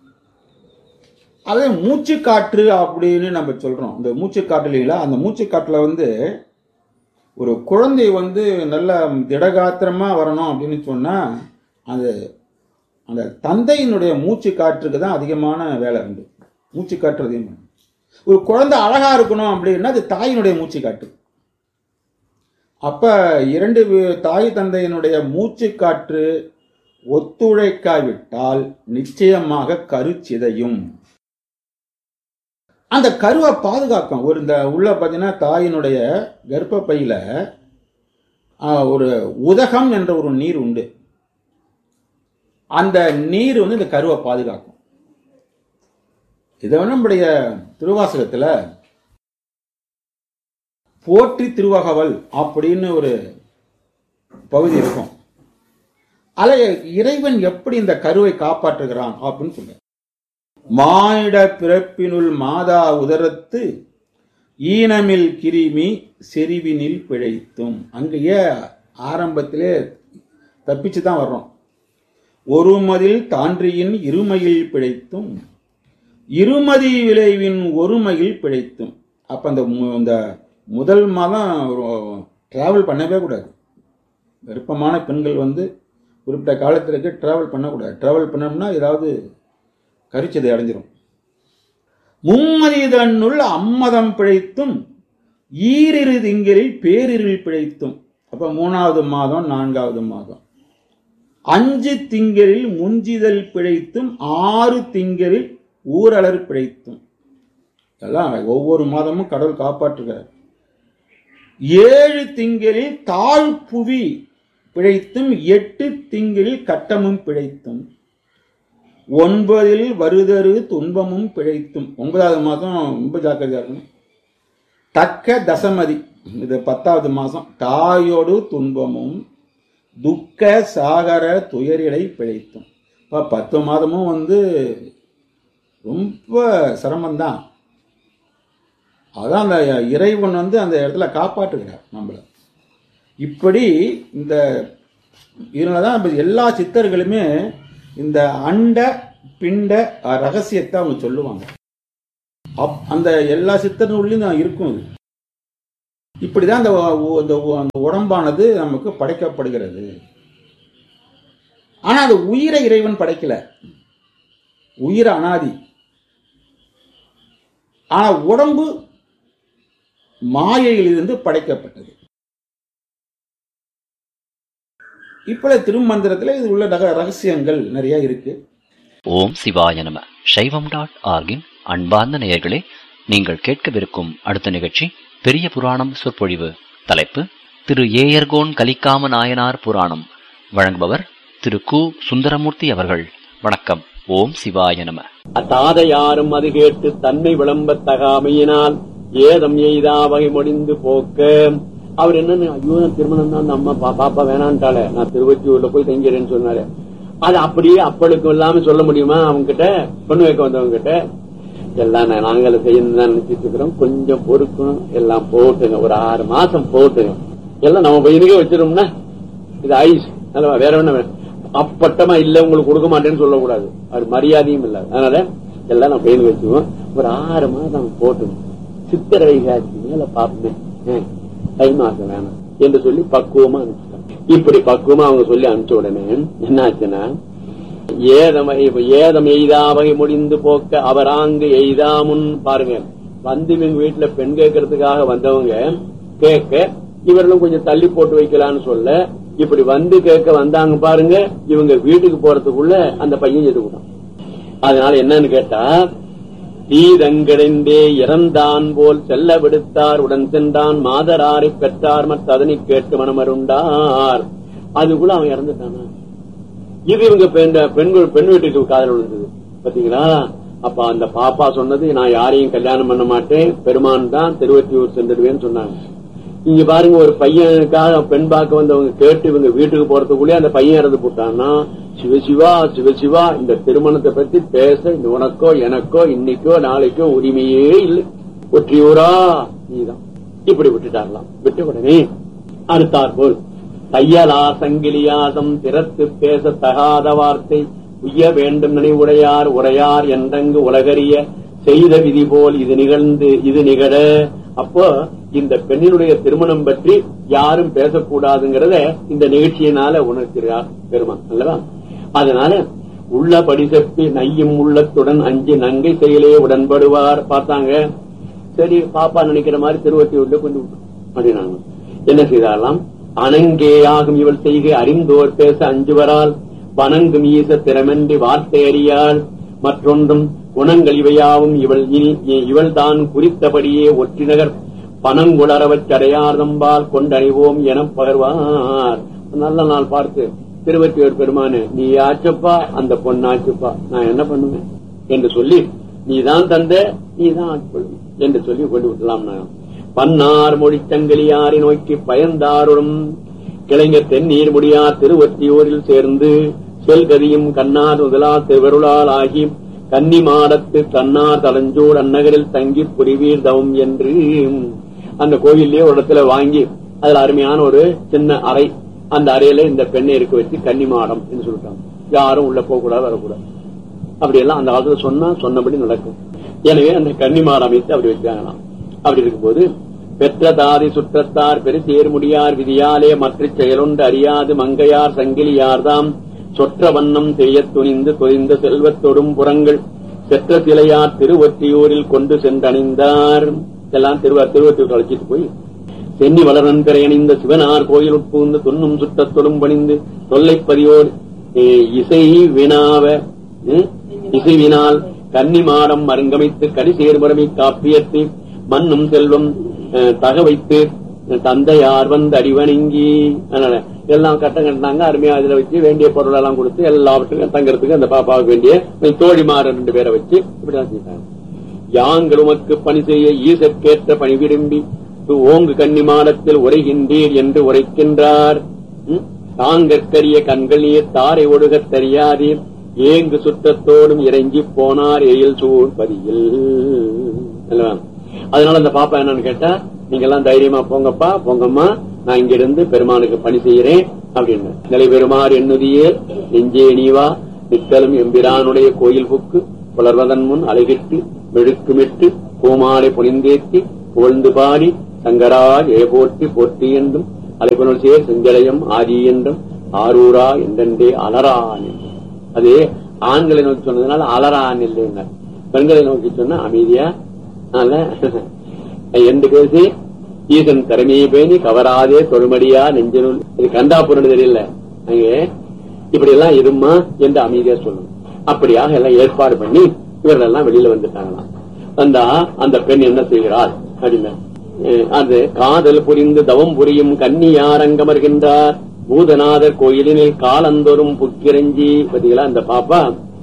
அதே மூச்சு காற்று அப்படின்னு நம்ம சொல்றோம் இந்த மூச்சு காற்று இல்லைங்களா அந்த மூச்சு காற்றுல வந்து ஒரு குழந்தை வந்து நல்ல திடகாத்திரமா வரணும் அப்படின்னு சொன்னா அந்த அந்த தந்தையினுடைய மூச்சு காற்றுக்கு தான் அதிகமான வேலை உண்டு மூச்சு காற்று அதிகமாக ஒரு குழந்தை அழகா இருக்கணும் அப்படின்னா அது தாயினுடைய மூச்சு காற்று அப்ப இரண்டு வே- தாய் தந்தையினுடைய மூச்சு காற்று ஒத்துழைக்காவிட்டால் நிச்சயமாக கரு சிதையும் அந்த கருவை பாதுகாக்கும் ஒரு இந்த உள்ள பார்த்தீங்கன்னா தாயினுடைய கர்ப்பப்பையில ஆ, ஒரு உதகம் என்ற ஒரு நீர் உண்டு அந்த நீர் வந்து இந்த கருவை பாதுகாக்கும் இதை வந்து நம்முடைய திருவாசகத்துல போற்றி திருவகவல் அப்படின்னு ஒரு பகுதி இருக்கும் அதில் இறைவன் எப்படி இந்த கருவை காப்பாற்றுகிறான் அப்படின்னு சொல்ல மானிட பிறப்பினுள் மாதா உதரத்து ஈனமில் கிருமி செறிவினில் பிழைத்தும் அங்கேயே ஆரம்பத்திலே தப்பிச்சு தான் வர்றோம் ஒருமதில் தான்றியின் இருமையில் பிழைத்தும் இருமதி விளைவின் ஒருமையில் பிழைத்தும் அப்ப அந்த மு- இந்த முதல் மாதம் டிராவல் பண்ணவே கூடாது விருப்பமான பெண்கள் வந்து குறிப்பிட்ட காலத்திற்கு டிராவல் பண்ணக்கூடாது டிராவல் பண்ணோம்னா ஏதாவது கரிச்சதை அடைஞ்சிரும் மும்மதி தன்னுள் அம்மதம் பிழைத்தும் ஈரிரு திங்களில் பேரிருள் பிழைத்தும் அப்ப மூணாவது மாதம் நான்காவது மாதம் அஞ்சு திங்களில் முஞ்சிதல் பிழைத்தும் ஆறு திங்களில் ஊரலர் பிழைத்தும் இதெல்லாம் ஒவ்வொரு மாதமும் கடவுள் காப்பாற்றுகிறார் ஏழு திங்களில் தாழ் புவி பிழைத்தும் எட்டு திங்களில் கட்டமும் பிழைத்தும் ஒன்பதில் வருதரு துன்பமும் பிழைத்தும் ஒன்பதாவது மாதம் ரொம்ப ஜாக்கிரதையா இருக்கணும் தக்க தசமதி இது பத்தாவது மாசம் தாயோடு துன்பமும் துக்க சாகர துயரிலை பிழைத்தும் இப்போ பத்து மாதமும் வந்து ரொம்ப சிரமம்தான் அதான் அந்த இறைவன் வந்து அந்த இடத்துல காப்பாற்றுகிறார் நம்மளை இப்படி இந்த இதனால தான் நம்ம எல்லா சித்தர்களுமே இந்த அண்ட பிண்ட அஹ், ரகசியத்தை அவங்க சொல்லுவாங்க அப் அந்த எல்லா சித்தர்களும் தான் இருக்கும் இது இப்படிதான் அந்த உ- அந்த உ- அந்த உடம்பானது நமக்கு படைக்கப்படுகிறது ஆனா அந்த உயிரை இறைவன் படைக்கல உயிர் அனாதி ஆனா உடம்பு மாயையிலிருந்து படைக்கப்பட்டது இப்ப திருமந்திரத்துல இது உள்ள ரக- ரகசியங்கள் நிறைய இருக்கு ஓம் சிவாய நம சைவம் டாட் ஆர்கின் அன்பார்ந்த நேயர்களே நீங்கள் கேட்கவிருக்கும் அடுத்த நிகழ்ச்சி பெரிய புராணம் சொற்பொழிவு தலைப்பு திரு ஏயர்கோன் கலிக்காம நாயனார் புராணம் வழங்குபவர் திரு கு சுந்தரமூர்த்தி அவர்கள் வணக்கம் ஓம் சிவாய நம தாதையாரும் அது கேட்டு தன்மை விளம்பத் தகாமையினால் ஏதம் எய்தா வகை முடிந்து போக்க அவர் என்னன்னு ஐயோ நான் திருமணம் தான் அந்த அம்மா பா- பாப்பா வேணான்ட்டாளே நான் திருவொற்றியூர்ல போய் தங்கிறேன்னு சொன்னாரு அது அப்படியே அப்பளுக்கும் இல்லாம சொல்ல முடியுமா அவங்க கிட்ட பொண்ணு வைக்க வந்தவங்க கிட்ட எல்லாம் நான் நாங்கள செய்யணும் தான் நினைச்சிட்டு இருக்கிறோம் கொஞ்சம் பொறுக்கணும் எல்லாம் போட்டுங்க ஒரு ஆறு மாசம் போட்டுங்க எல்லாம் நம்ம பையனுக்கே வச்சிரும்னா இது ஐஸ் நல்லவா வேற என்ன வேணும் அப்பட்டமா இல்ல உங்களுக்கு கொடுக்க மாட்டேன்னு சொல்லக்கூடாது அது மரியாதையும் இல்ல அதனால எல்லாம் நான் பயிர் வச்சுக்குவோம் ஒரு ஆறு மாதம் போட்டு சித்திரை வைகாசி மேல பார்ப்பேன் ஆ, தை மாசம் வேணாம் என்று சொல்லி பக்குவமா அனுப்பிச்சிட்டாங்க இப்படி பக்குவமா அவங்க சொல்லி அனுப்பிச்ச உடனே என்ன ஆச்சுன்னா ஏதம் இப்ப ஏதம் எய்தா வகை முடிந்து போக்க அவராங்கு எய்தா முன் பாருங்க வந்து இவங்க வீட்டுல பெண் கேட்கறதுக்காக வந்தவங்க கேட்க இவர்களும் கொஞ்சம் தள்ளி போட்டு வைக்கலாம்னு சொல்ல இப்படி வந்து கேட்க வந்தாங்க பாருங்க இவங்க வீட்டுக்கு போறதுக்குள்ள அந்த பையன் எதுக்கிட்டான் அதனால என்னன்னு கேட்டா தீதங்கிடந்தே இறந்தான் போல் செல்ல விடுத்தார் உடன் சென்றான் மாதராரை பெற்றார் மற்ற அதனை கேட்டு மனமருண்டார் அதுக்குள்ள அவன் இறந்துட்டானா இது இவங்க பெண் பெண்கள் பெண் வீட்டுக்கு காதல் விழுந்தது பாத்தீங்களா அப்ப அந்த பாப்பா சொன்னது நான் யாரையும் கல்யாணம் பண்ண மாட்டேன் பெருமான் தான் திருவத்தியூர் சென்றுடுவேன்னு சொன்னாங்க இங்க பாருங்க ஒரு பையனுக்காக பெண் பார்க்க வந்தவங்க கேட்டு இவங்க வீட்டுக்கு போறதுக்குள்ளே அந்த பையன் இறந்து போட்டான்னா சிவசிவா சிவசிவா இந்த திருமணத்தை பத்தி பேச இந்த உனக்கோ எனக்கோ இன்னைக்கோ நாளைக்கோ உரிமையே இல்லை ஒற்றியூரா நீதான் இப்படி விட்டுட்டாரலாம் விட்ட உடனே அடுத்தார் போல் தையலா சங்கிலியாசம் திறத்து பேச தகாத வார்த்தை உய்ய வேண்டும் நினைவுடையார் உரையார் என்றங்கு உலகறிய செய்த விதி போல் இது நிகழ்ந்து இது நிகழ அப்போ இந்த பெண்ணினுடைய திருமணம் பற்றி யாரும் பேசக்கூடாதுங்கிறத இந்த நிகழ்ச்சியினால உணர்கிறார் பெருமான் அல்லவா அதனால உள்ளபடி செப்பி நையும் உள்ளத்துடன் அஞ்சு நங்கை செயலே உடன்படுவார் பார்த்தாங்க சரி பாப்பா நினைக்கிற மாதிரி திருவத்தியூர்ல கொண்டு விட்டோம் அப்படின்னாங்க என்ன செய்தாலாம் அனங்கேயாகும் இவள் செய்கை அறிந்தோர் பேச அஞ்சுவரால் வணங்கும் ஈச திறமென்றி வார்த்தை அறியாள் மற்றொன்றும் குணங்கள் இவையாவும் இவள் இனி இவள் தான் குறித்தபடியே ஒற்றிநகர் பனங்குளரவச் அடையார்தம்பால் கொண்டறிவோம் என பகர்வார் நல்ல நாள் பார்த்து திருவத்தியூர் பெருமானு நீ ஆச்சப்பா அந்த பொண்ணாச்சுப்பா நான் என்ன பண்ணுவேன் என்று சொல்லி நீதான் தந்த நீதான் ஆட்கொள்வி என்று சொல்லி கொண்டு விட்டலாம் நான் பன்னார் மொழி சங்கிலியாரை நோக்கி பயந்தாருடன் கிளைஞர் தென்னீர் முடியார் திருவத்தியூரில் சேர்ந்து செல்கதியும் கண்ணார் முதலா திருவருளால் ஆகி கன்னி மாடத்து தன்னார் தலஞ்சோர் அந்நகரில் தங்கி புரிவீர் தவம் என்று அந்த கோவிலே ஒரு இடத்துல வாங்கி அதுல அருமையான ஒரு சின்ன அறை அந்த அறையில இந்த பெண்ணை இருக்க வச்சு கன்னி மாடம் என்று சொல்லிட்டாங்க யாரும் உள்ள போக கூடாது வரக்கூடாது அப்படி எல்லாம் அந்த காலத்துல சொன்னா சொன்னபடி நடக்கும் எனவே அந்த கன்னிமார் அமைத்து அப்படி வச்சாங்களாம் அப்படி இருக்கும்போது பெற்ற தாதி சுற்றத்தார் பெருசேர் முடியார் விதியாலே மற்ற செயலொன்று அறியாது மங்கையார் சங்கிலியார்தாம் சொற்ற வண்ணம் செய்யத் துணிந்து தொய்ந்த செல்வத்தொடும் புறங்கள் செற்ற சிலையார் திருவொற்றியூரில் கொண்டு சென்றணிந்தார் எல்லாம் திருவ திருவொற்றியூர் அழைச்சிட்டு போய் சென்னி வளரன் பிறையணிந்த சிவனார் கோயில் உட்புகுந்து துண்ணும் சுட்டத்தொடும் பணிந்து தொல்லைப்பதியோடு இசை வினாவ ம், இசைவினால் கன்னிமாடம் மருங்கமைத்து கடி சேர்மரமை காப்பியத்து மண்ணும் செல்வம் அஹ், தக வைத்து தந்தையார் வந்து அடிவணங்கி அதனால எல்லாம் கட்டம் கட்டினாங்க அருமையா இதுல வச்சு வேண்டிய பொருள் எல்லாம் கொடுத்து எல்லாவற்றுக்கும் தங்கறதுக்கு அந்த பாப்பாவுக்கு வேண்டிய தோழிமார் ரெண்டு பேரை வச்சு இப்படிதான் செஞ்சாங்க யாங்கள் உமக்கு பணி செய்ய ஈசற்கேற்ற பணி விரும்பி து ஓங்கு கன்னிமாடத்தில் உரைகின்றீர் என்று உரைக்கின்றார் ம்? தாங்கற்கரிய கண்கள் நீர் தாரை ஒடுகத் தெரியாதீர் ஏங்கு சுத்தத்தோடும் இறங்கி போனார் எயில் சூழ்பதியில் அல்லவா? அதனால அந்த பாப்பா என்னன்னு கேட்டா நீங்க எல்லாம் தைரியமா போங்கப்பா போங்கம்மா நான் இங்க இருந்து பெருமானுக்கு பணி செய்யறேன் அப்படின்னு நிலை பெருமாறு எண்ணுதியே நெஞ்சே நீவா நித்தலும் எம்பிரானுடைய கோயில் புக்கு புலர்வதன் முன் அலைகிட்டு மெழுக்குமிட்டு பூமாலை புனிந்தேத்தி புகழ்ந்து பாடி சங்கரா ஜெய போற்றி போற்றி என்றும் அலைபுணல் சேர் செஞ்சலயம் ஆதி என்றும் ஆரூரா என்றென்றே அலரான் என்றும் அது ஆண்களை நோக்கி சொன்னதுனால அலரான் இல்லைங்க பெண்களை நோக்கி சொன்னா அமைதியா அதனால என்று பேசி ஈசன் திறமையை பேணி கவராதே தொழுமடியா நெஞ்சனுள் இது கண்டாபுரம் தெரியல அங்கே இப்படி எல்லாம் இருமா என்று அமைதியா சொல்லணும் அப்படியாக எல்லாம் ஏற்பாடு பண்ணி இவர்கள் எல்லாம் வெளியில வந்துட்டாங்களாம் வந்தா அந்த பெண் என்ன செய்கிறாள் அப்படின்னு அஹ் அது காதல் புரிந்து தவம் புரியும் கன்னியாரங்கமர்கின்றார் பூதநாதர் கோயிலினில் காலந்தோறும் புக்கிரஞ்சி பாத்தீங்களா அந்த பாப்பா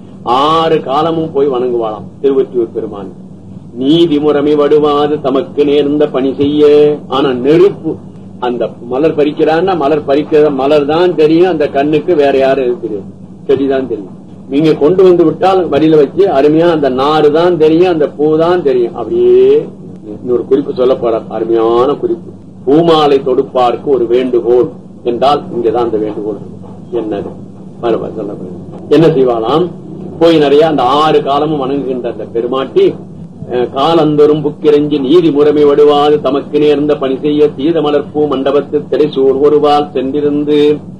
ஆறு காலமும் போய் வணங்குவாளாம் திருவொற்றியூர் பெருமான் நீதி முறைமை வடுவாது தமக்கு நேர்ந்த பணி செய்ய ஆனா நெருப்பு அந்த மலர் பறிக்கிறான்னா மலர் பறிக்கிற மலர் தான் தெரியும் அந்த கண்ணுக்கு வேற யாரும் தெரியும் செடிதான் தெரியும் நீங்க கொண்டு வந்து விட்டால் வழியில வச்சு அருமையா அந்த நாறு தான் தெரியும் அந்த பூ தான் தெரியும் அப்படியே இன்னொரு குறிப்பு சொல்ல போற அருமையான குறிப்பு பூமாலை தொடுப்பார்க்கு ஒரு வேண்டுகோள் என்றால் இங்கதான் அந்த வேண்டுகோள் என்னது மறுபடியும் சொல்ல போறேன். என்ன செய்வாளாம் போய் நிறைய அந்த ஆறு காலமும் வணங்குகின்ற அந்த பெருமாட்டி அஹ், காலந்தோறும் புக்கிரஞ்சி நீதி முறைமை வடுவாது தமக்கு நேர்ந்த பணி செய்ய சீதமலர்பூ மண்டபத்து திரைசூர் ஒருவால் சென்றிருந்து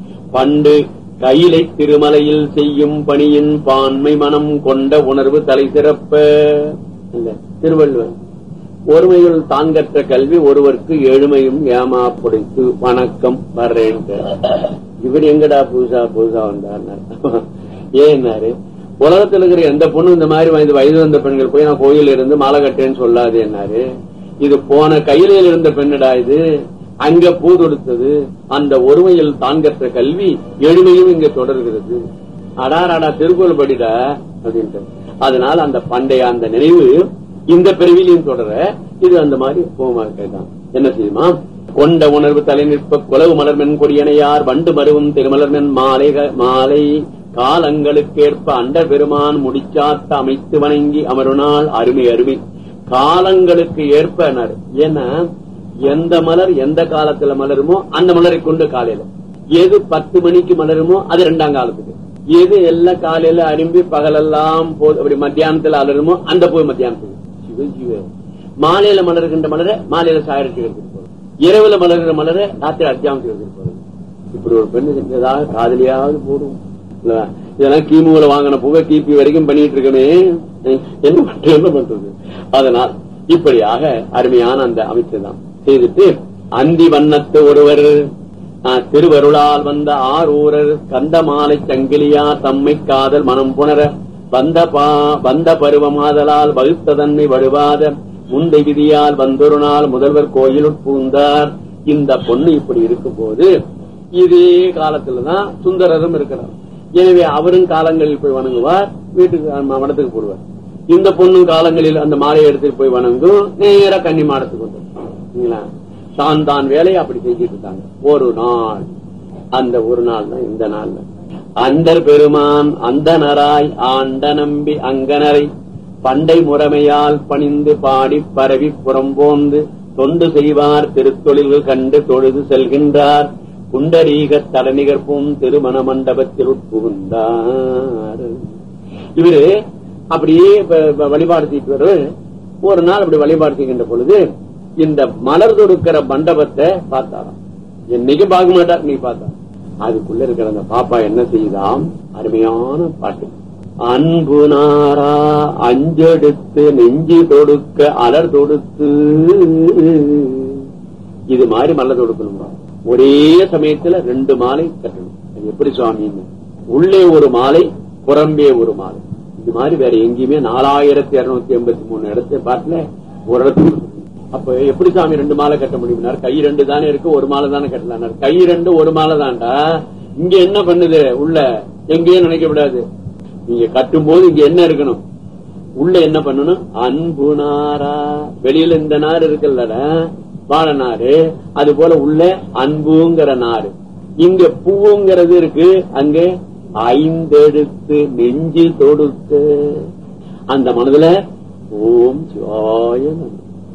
பண்டு கையிலை திருமலையில் செய்யும் பணியின் பான்மை மனம் கொண்ட உணர்வு தலை சிறப்ப இல்ல திருவள்ளுவர் ஒருமையுள் தான் கற்ற கல்வி ஒருவருக்கு எழுமையும் ஏமா புடைத்து வணக்கம் வர்றேன் இவர் எங்கடா புதுசா புதுசா வந்தார் ஏன்னாரு உலகத்துல இருக்கிற எந்த பொண்ணும் இந்த மாதிரி வயது வயது வந்த பெண்கள் போய் நான் கோயில்ல இருந்து மாலை கட்டேன்னு சொல்லாது என்னாரு இது போன கையில இருந்த பெண்ணடா இது அங்க பூ தொடுத்தது அந்த ஒருமையில் தான் கற்ற கல்வி எளிமையும் இங்க தொடர்கிறது அடாராடா திருக்குறள் படிடா அப்படின்ட்டு அதனால அந்த பண்டைய அந்த நினைவு இந்த பிறவிலையும் தொடர இது அந்த மாதிரி போமா கேட்டான் என்ன செய்யுமா கொண்ட உணர்வு தலை நிற்ப குலவு மலர்மென் கொடியனையார் வண்டு மருவும் திருமலர்மென் மாலை மாலை காலங்களுக்கேற்ப அண்ட பெருமான் முடிச்சாத்த அமைத்து வணங்கி அமருநாள் அருமை அருமை காலங்களுக்கு ஏற்ப ஏன்னா எந்த மலர் எந்த காலத்துல மலருமோ அந்த மலரை கொண்டு காலையில எது பத்து மணிக்கு மலருமோ அது ரெண்டாம் காலத்துக்கு எது எல்லாம் காலையில அரும்பி பகலெல்லாம் போ- அப்படி மத்தியானத்துல அலருமோ அந்த போய் மத்தியானத்துக்கு சிவ சிவ மாலையில மலர்கின்ற மலரை மாலையில சாயரத்துக்கு எடுத்துட்டு போறது இரவுல மலர்கிற மலரை ராத்திரி அத்தியாவத்துக்கு எடுத்துட்டு போறது இப்படி ஒரு பெண்ணு செஞ்சதாக காதலியாவது போடும் இல்ல, இதெல்லாம் கிமுல வாங்கின புகை கிபி வரைக்கும் பண்ணிட்டு இருக்கமே என்ன பண்றது என்ன பண்றது அதனால் இப்படியாக அருமையான அந்த அமைப்பு தான் செய்துட்டு அந்தி வண்ணத்து ஒருவர் ஆ, திருவருளால் வந்த ஆரூரர் கந்த மாலை சங்கிலியா தம்மை காதல் மனம் புணர வந்த பா வந்த பருவமாதலால் வகுத்த தன்மை வடுவாத முந்தை விதியால் வந்தொரு நாள் முதல்வர் கோயிலுட் பூந்தார் இந்த பொண்ணு இப்படி இருக்கும் போது இதே காலத்துலதான் சுந்தரரும் இருக்கிறார் எனவே அவரும் காலங்களில் போய் வணங்குவார் வீட்டுக்கு ஆமா, மடத்துக்கு போடுவார் இந்த பொண்ணும் காலங்களில் அந்த மாலையை எடுத்துட்டு போய் வணங்கும் நேரா கன்னி மாடத்துக்கு வந்துடும் சரிங்களா? தான் தான் வேலையை அப்படி செஞ்சுட்டு இருக்காங்க ஒரு நாள் அந்த ஒரு நாள் தான் இந்த நாள்ல அண்டர் பெருமான் அந்தனராய் ஆண்ட நம்பி அங்கனரை பண்டை முறைமையால் பணிந்து பாடி பரவி புறம்போந்து தொண்டு செய்வார் திருத்தொழில்கள் கண்டு தொழுது செல்கின்றார் குண்டரீக தலைநிகர்ப்பும் திருமண மண்டபத்தில் உட்புகுந்தார் இவரு அப்படியே வ- வ- வழிபாடு செய்து ஒரு நாள் அப்படி வழிபாடு செய்கின்ற பொழுது இந்த மலர் தொடுக்கிற மண்டபத்தை பார்த்தாராம் என்னைக்கு பார்க்க மாட்டார் நீ பார்த்தா அதுக்குள்ள இருக்கிற அந்த பாப்பா என்ன செய்தாம் அருமையான பாட்டு அன்பு நாரா அஞ்செடுத்து நெஞ்சு தொடுக்க அலர் தொடுத்து இது மாதிரி மலர் தொடுக்கணுமா ஒரே சமயத்துல ரெண்டு மாலை கட்டணும் அது எப்படி சுவாமின்னு உள்ளே ஒரு மாலை புறம்பே ஒரு மாலை இது மாதிரி வேற எங்கேயுமே நாலாயிரத்தி இருநூத்தி எண்பத்தி மூணு இடத்த பாட்டுல ஒரு இடத்துல இருக்கு. அப்ப எப்படி சாமி ரெண்டு மாலை கட்ட முடியும்னார் கை ரெண்டு தானே இருக்கு ஒரு மாலை தானே கட்டலாம் கை ரெண்டு ஒரு மாலை தான்டா இங்க என்ன பண்ணுது உள்ள எங்கேயும் நினைக்க விடாது நீங்க கட்டும் போது இங்க என்ன இருக்கணும் உள்ள என்ன பண்ணணும் அன்பு நாரா வெளியில இந்த நார் இருக்குல்லடா வாழ நாறு அது போல உள்ள அன்புங்கிற நாறு இங்க பூங்கிறது இருக்கு அங்க ஐந்தெடுத்து நெஞ்சு தொடுக்க அந்த மனதுல ஓம் சிவாய நம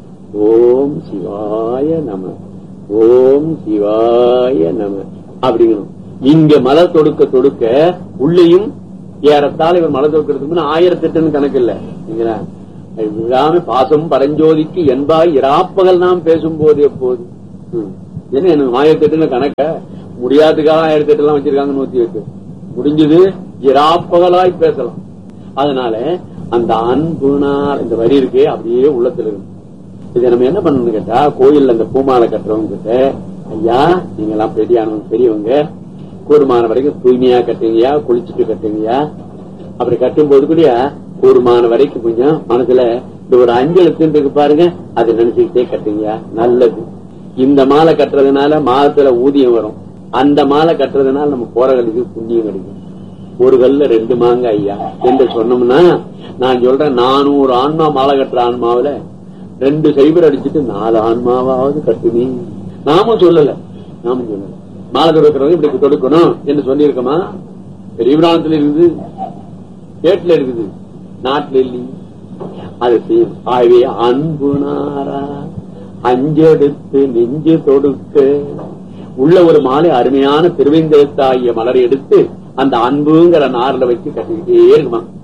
ஓம் சிவாய நம ஓம் சிவாய நம அப்படிங்கணும் இங்க மலர் தொடுக்க தொடுக்க உள்ளேயும் ஏறத்தாழ இவர் மலர் தொடுக்கிறதுக்கு முன்ன ஆயிரத்தி எட்டுன்னு கணக்கு இல்ல சரிங்களா? விழாம பாசம் பரஞ்சோதிக்கு என்பாய் இராப்பகல் நாம் பேசும்போது எப்போது ம். என்ன எனக்கு ஆயிரத்தி எட்டுன்னு கணக்க முடியாதுக்காக ஆயிரத்தி எட்டு எல்லாம் வச்சிருக்காங்க நூத்தி எட்டு முடிஞ்சது இராப்பகலாய் பேசலாம் அதனால அந்த அன்புனார் இந்த வரி இருக்கே அப்படியே உள்ளத்துல இருக்கு இதை நம்ம என்ன பண்ணணும்னு கேட்டா கோயில்ல அந்த பூமாலை கட்டுறவங்க கிட்ட ஐயா நீங்க எல்லாம் பெரியானவங்க பெரியவங்க கூடுமான வரைக்கும் தூய்மையா கட்டுங்கயா குளிச்சுட்டு கட்டுங்கயா அப்படி கட்டும் போது கூட கூடுமான வரைக்கும் கொஞ்சம் மனசுல இந்த ஒரு அஞ்செழுத்து இருக்கு பாருங்க அதை நினைச்சுக்கிட்டே கட்டுங்கயா நல்லது இந்த மாலை கட்டுறதுனால மாதத்துல ஊதியம் வரும் அந்த மாலை கட்டுறதுனால நம்ம போற கல்விக்கு புண்ணியம் கிடைக்கும் ஒரு கல்ல ரெண்டு மாங்க ஐயா என்று சொன்னோம்னா நான் சொல்றேன் நானூறு ஆன்மா மாலை கட்டுற ஆன்மாவுல ரெண்டு சைபர் அடிச்சுட்டு நாலு ஆன்மாவாவது கட்டுனி நாமும் சொல்லல நாமும் சொல்லல மாலை தொடுக்கிறவங்க இப்படி தொடுக்கணும் என்று சொல்லியிருக்கோமா பெரிய புராணத்துல இருக்குது கேட்டுல இருக்குது நாட்டுல இல்லையே அது செய்யும் ஆகவே அன்பு நாரா அஞ்செடுத்து நெஞ்சு தொடுக்க உள்ள ஒரு மாலை அருமையான திருவேந்தெழுத்தாகிய மலரை எடுத்து அந்த அன்புங்கிற நார்ல வச்சு கட்டிக்கிட்டே இருக்குமா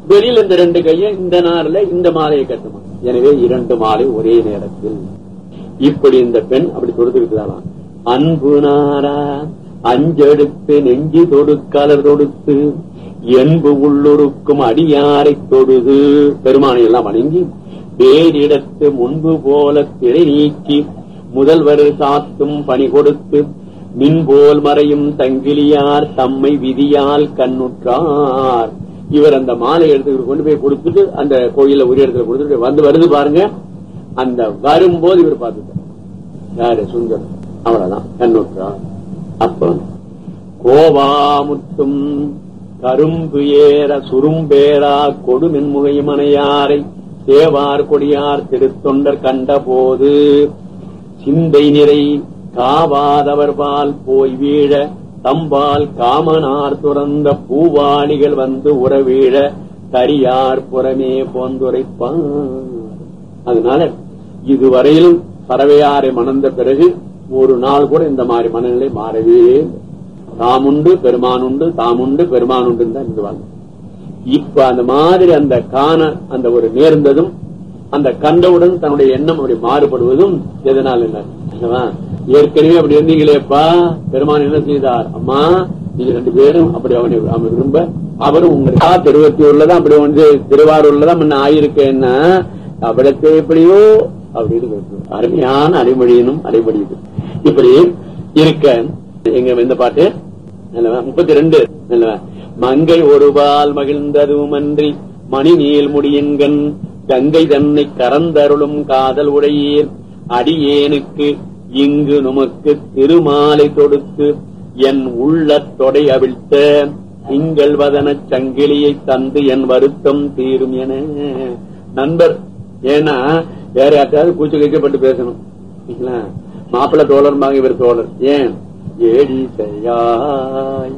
வெளியில இந்த ரெண்டு கையை இந்த நார்ல இந்த மாலையை கட்டுமா எனவே இரண்டு மாலை ஒரே நேரத்தில் இப்படி இந்த பெண் அப்படி தொடுத்துக்கிட்டுதான் அன்பு நாரா அஞ்செடுத்து நெஞ்சி தொடுக்கலர் தொடுத்து என்பு உள்ளுருக்கும் அடியாரை தொடுது பெருமானை எல்லாம் வணங்கி வேறிடத்து முன்பு போல திரை நீக்கி முதல்வர் சாத்தும் பணி கொடுத்து மின்போல் மறையும் தங்கிலியார் தம்மை விதியால் கண்ணுற்றார் இவர் அந்த மாலை எடுத்து கொண்டு போய் கொடுத்துட்டு அந்த கோயில்ல ஒரு இடத்துல கொடுத்துட்டு வந்து வருது பாருங்க அந்த வரும்போது இவர் பார்த்துட்டார் யாரு சுந்தரம் அவ்வளவுதான் கண்ணுற்றார் அப்ப கோவாமுத்தும் கரும்பு ஏற சுரும்பேரா கொடுமென்முகைமனையாரை சேவார் கொடியார் திருத்தொண்டர் கண்டபோது சிந்தை நிறை காவாதவர் பால் போய் வீழ தம்பால் காமனார் துறந்த பூவாளிகள் வந்து உறவீழ தரியார் புறமே போந்துரைப்பார் அதனால இதுவரையிலும் பறவையாரை மணந்த பிறகு ஒரு நாள் கூட இந்த மாதிரி மனநிலை மாறவே இல்லை. தாமுண்டு பெருமானுண்டு தாமுண்டு பெருமானுண்டு தான் இருந்துவாங்க இப்ப அந்த மாதிரி அந்த காண அந்த ஒரு நேர்ந்ததும் அந்த கண்டவுடன் தன்னுடைய எண்ணம் அப்படி மாறுபடுவதும் எதனால் என்ன அல்லவா? ஏற்கனவே அப்படி இருந்தீங்களேப்பா பெருமான் என்ன செய்தார் அம்மா நீங்க ரெண்டு பேரும் அப்படி அவனை அவன் விரும்ப அவரும் உங்களுக்கு திருவத்தியூர்ல தான் அப்படி வந்து திருவாரூர்ல தான் முன்ன ஆயிருக்கேன்னா அவிடத்தை எப்படியோ அப்படின்னு கேட்கும். அருமையான அடைமொழியினும் அடைமொழியுது இப்படி இருக்க எங்க இந்த பாட்டு முப்பத்தி ரெண்டு மங்கை ஒருபால் மகிழ்ந்ததுமன்றி மணி நீள் முடியன்கண் கங்கை தன்னை கரந்தருளும் காதல் உடையீர் அடியேனுக்கு இங்கு நுமக்கு திருமாலை தொடுத்து என் உள்ள தொடை அவிழ்த்த திங்கள் வதன சங்கிலியை தந்து என் வருத்தம் தீரும் என நண்பர் ஏன்னா வேற யார்ட்டாவது கூச்சு கைக்கப்பட்டு பேசணும் சரிங்களா? மாப்பிள்ளை தோழர் இவர் தோழர் ஏன் ஏடி செய்யாய்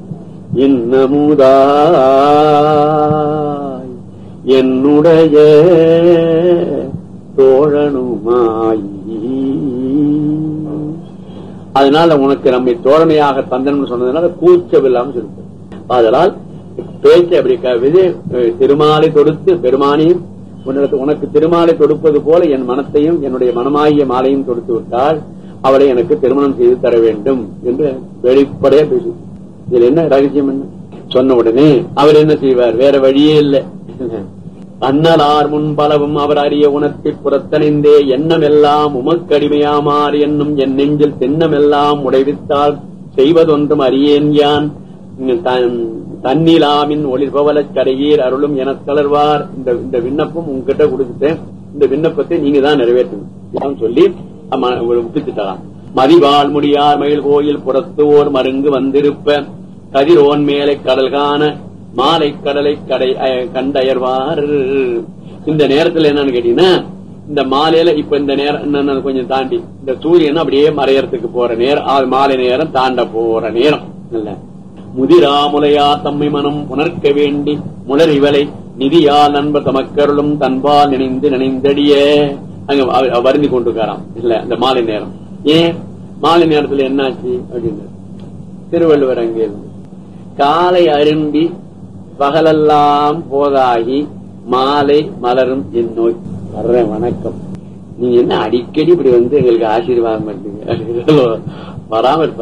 இன்னமுதாய் என்னுடைய தோழனுமாய் அதனால உனக்கு நம்மை தோழமையாக தந்தன் சொன்னதுனால கூச்சமில்லாம சொல்லிட்டு அதனால் பேச்சு அப்படி கவிதை திருமாலை தொடுத்து பெருமானியும் உனக்கு உனக்கு திருமாலை தொடுப்பது போல என் மனத்தையும் என்னுடைய மனமாகிய மாலையும் தொடுத்து விட்டால் அவளை எனக்கு திருமணம் செய்து தர வேண்டும் என்று வெளிப்படையா பேசு இதுல என்ன ரகசியம் என்ன சொன்ன உடனே அவர் என்ன செய்வார் வேற வழியே இல்லை அன்னலார் முன் பலவும் அவர் அறிய உணர்த்தி புறத்தணிந்தே எண்ணமெல்லாம் உமக்கடிமையாமாறு என்னும் என் நெஞ்சில் திண்ணமெல்லாம் உடைவித்தால் செய்வதொன்றும் அறியேன் யான் தன்- தன்னிலாமின் ஒளிர்பவலச் கடையீர் அருளும் எனத் தளர்வார் இந்த இந்த விண்ணப்பம் உங்ககிட்ட கொடுத்துட்டேன் இந்த விண்ணப்பத்தை நீங்க தான் நிறைவேற்றணும் இதான் சொல்லி அம்மா ஒரு ஒப்பித்துட்டான் மதிவாள் முடியார் மயில் கோயில் புறத்து ஓர் மருங்கு வந்திருப்ப கதிரோன் மேலை கடல் காண மாலை கடலை கடை அஹ், கண்டயர்வார் இந்த நேரத்துல என்னன்னு கேட்டீங்கன்னா இந்த மாலையில இப்ப இந்த நேரம் என்னன்னு கொஞ்சம் தாண்டி இந்த சூரியன் அப்படியே மறையறதுக்கு போற நேரம் ஆ, மாலை நேரம் தாண்ட போற நேரம் இல்ல முதிராமுலையா தம்மை மனம் உணர்க்க வேண்டி முளர் இவளை நிதியால் நண்பர் தமக்கருளும் தன்பால் நினைந்து நினைந்தடிய அங்க அவ- அவ வருந்தி கொண்டிருக்காராம் இல்ல இந்த மாலை நேரம் ஏன் மாலை நேரத்துல என்னாச்சு அப்படின்னு திருவள்ளுவர் அங்கே இருந்து காலை அரும்பி பகலெல்லாம் போதாகி மாலை மலரும் என் நோய் வர்றேன் வணக்கம் நீங்க என்ன அடிக்கடி இப்படி வந்து எங்களுக்கு ஆசீர்வாதம் பண்றீங்க வராம இருப்பாரு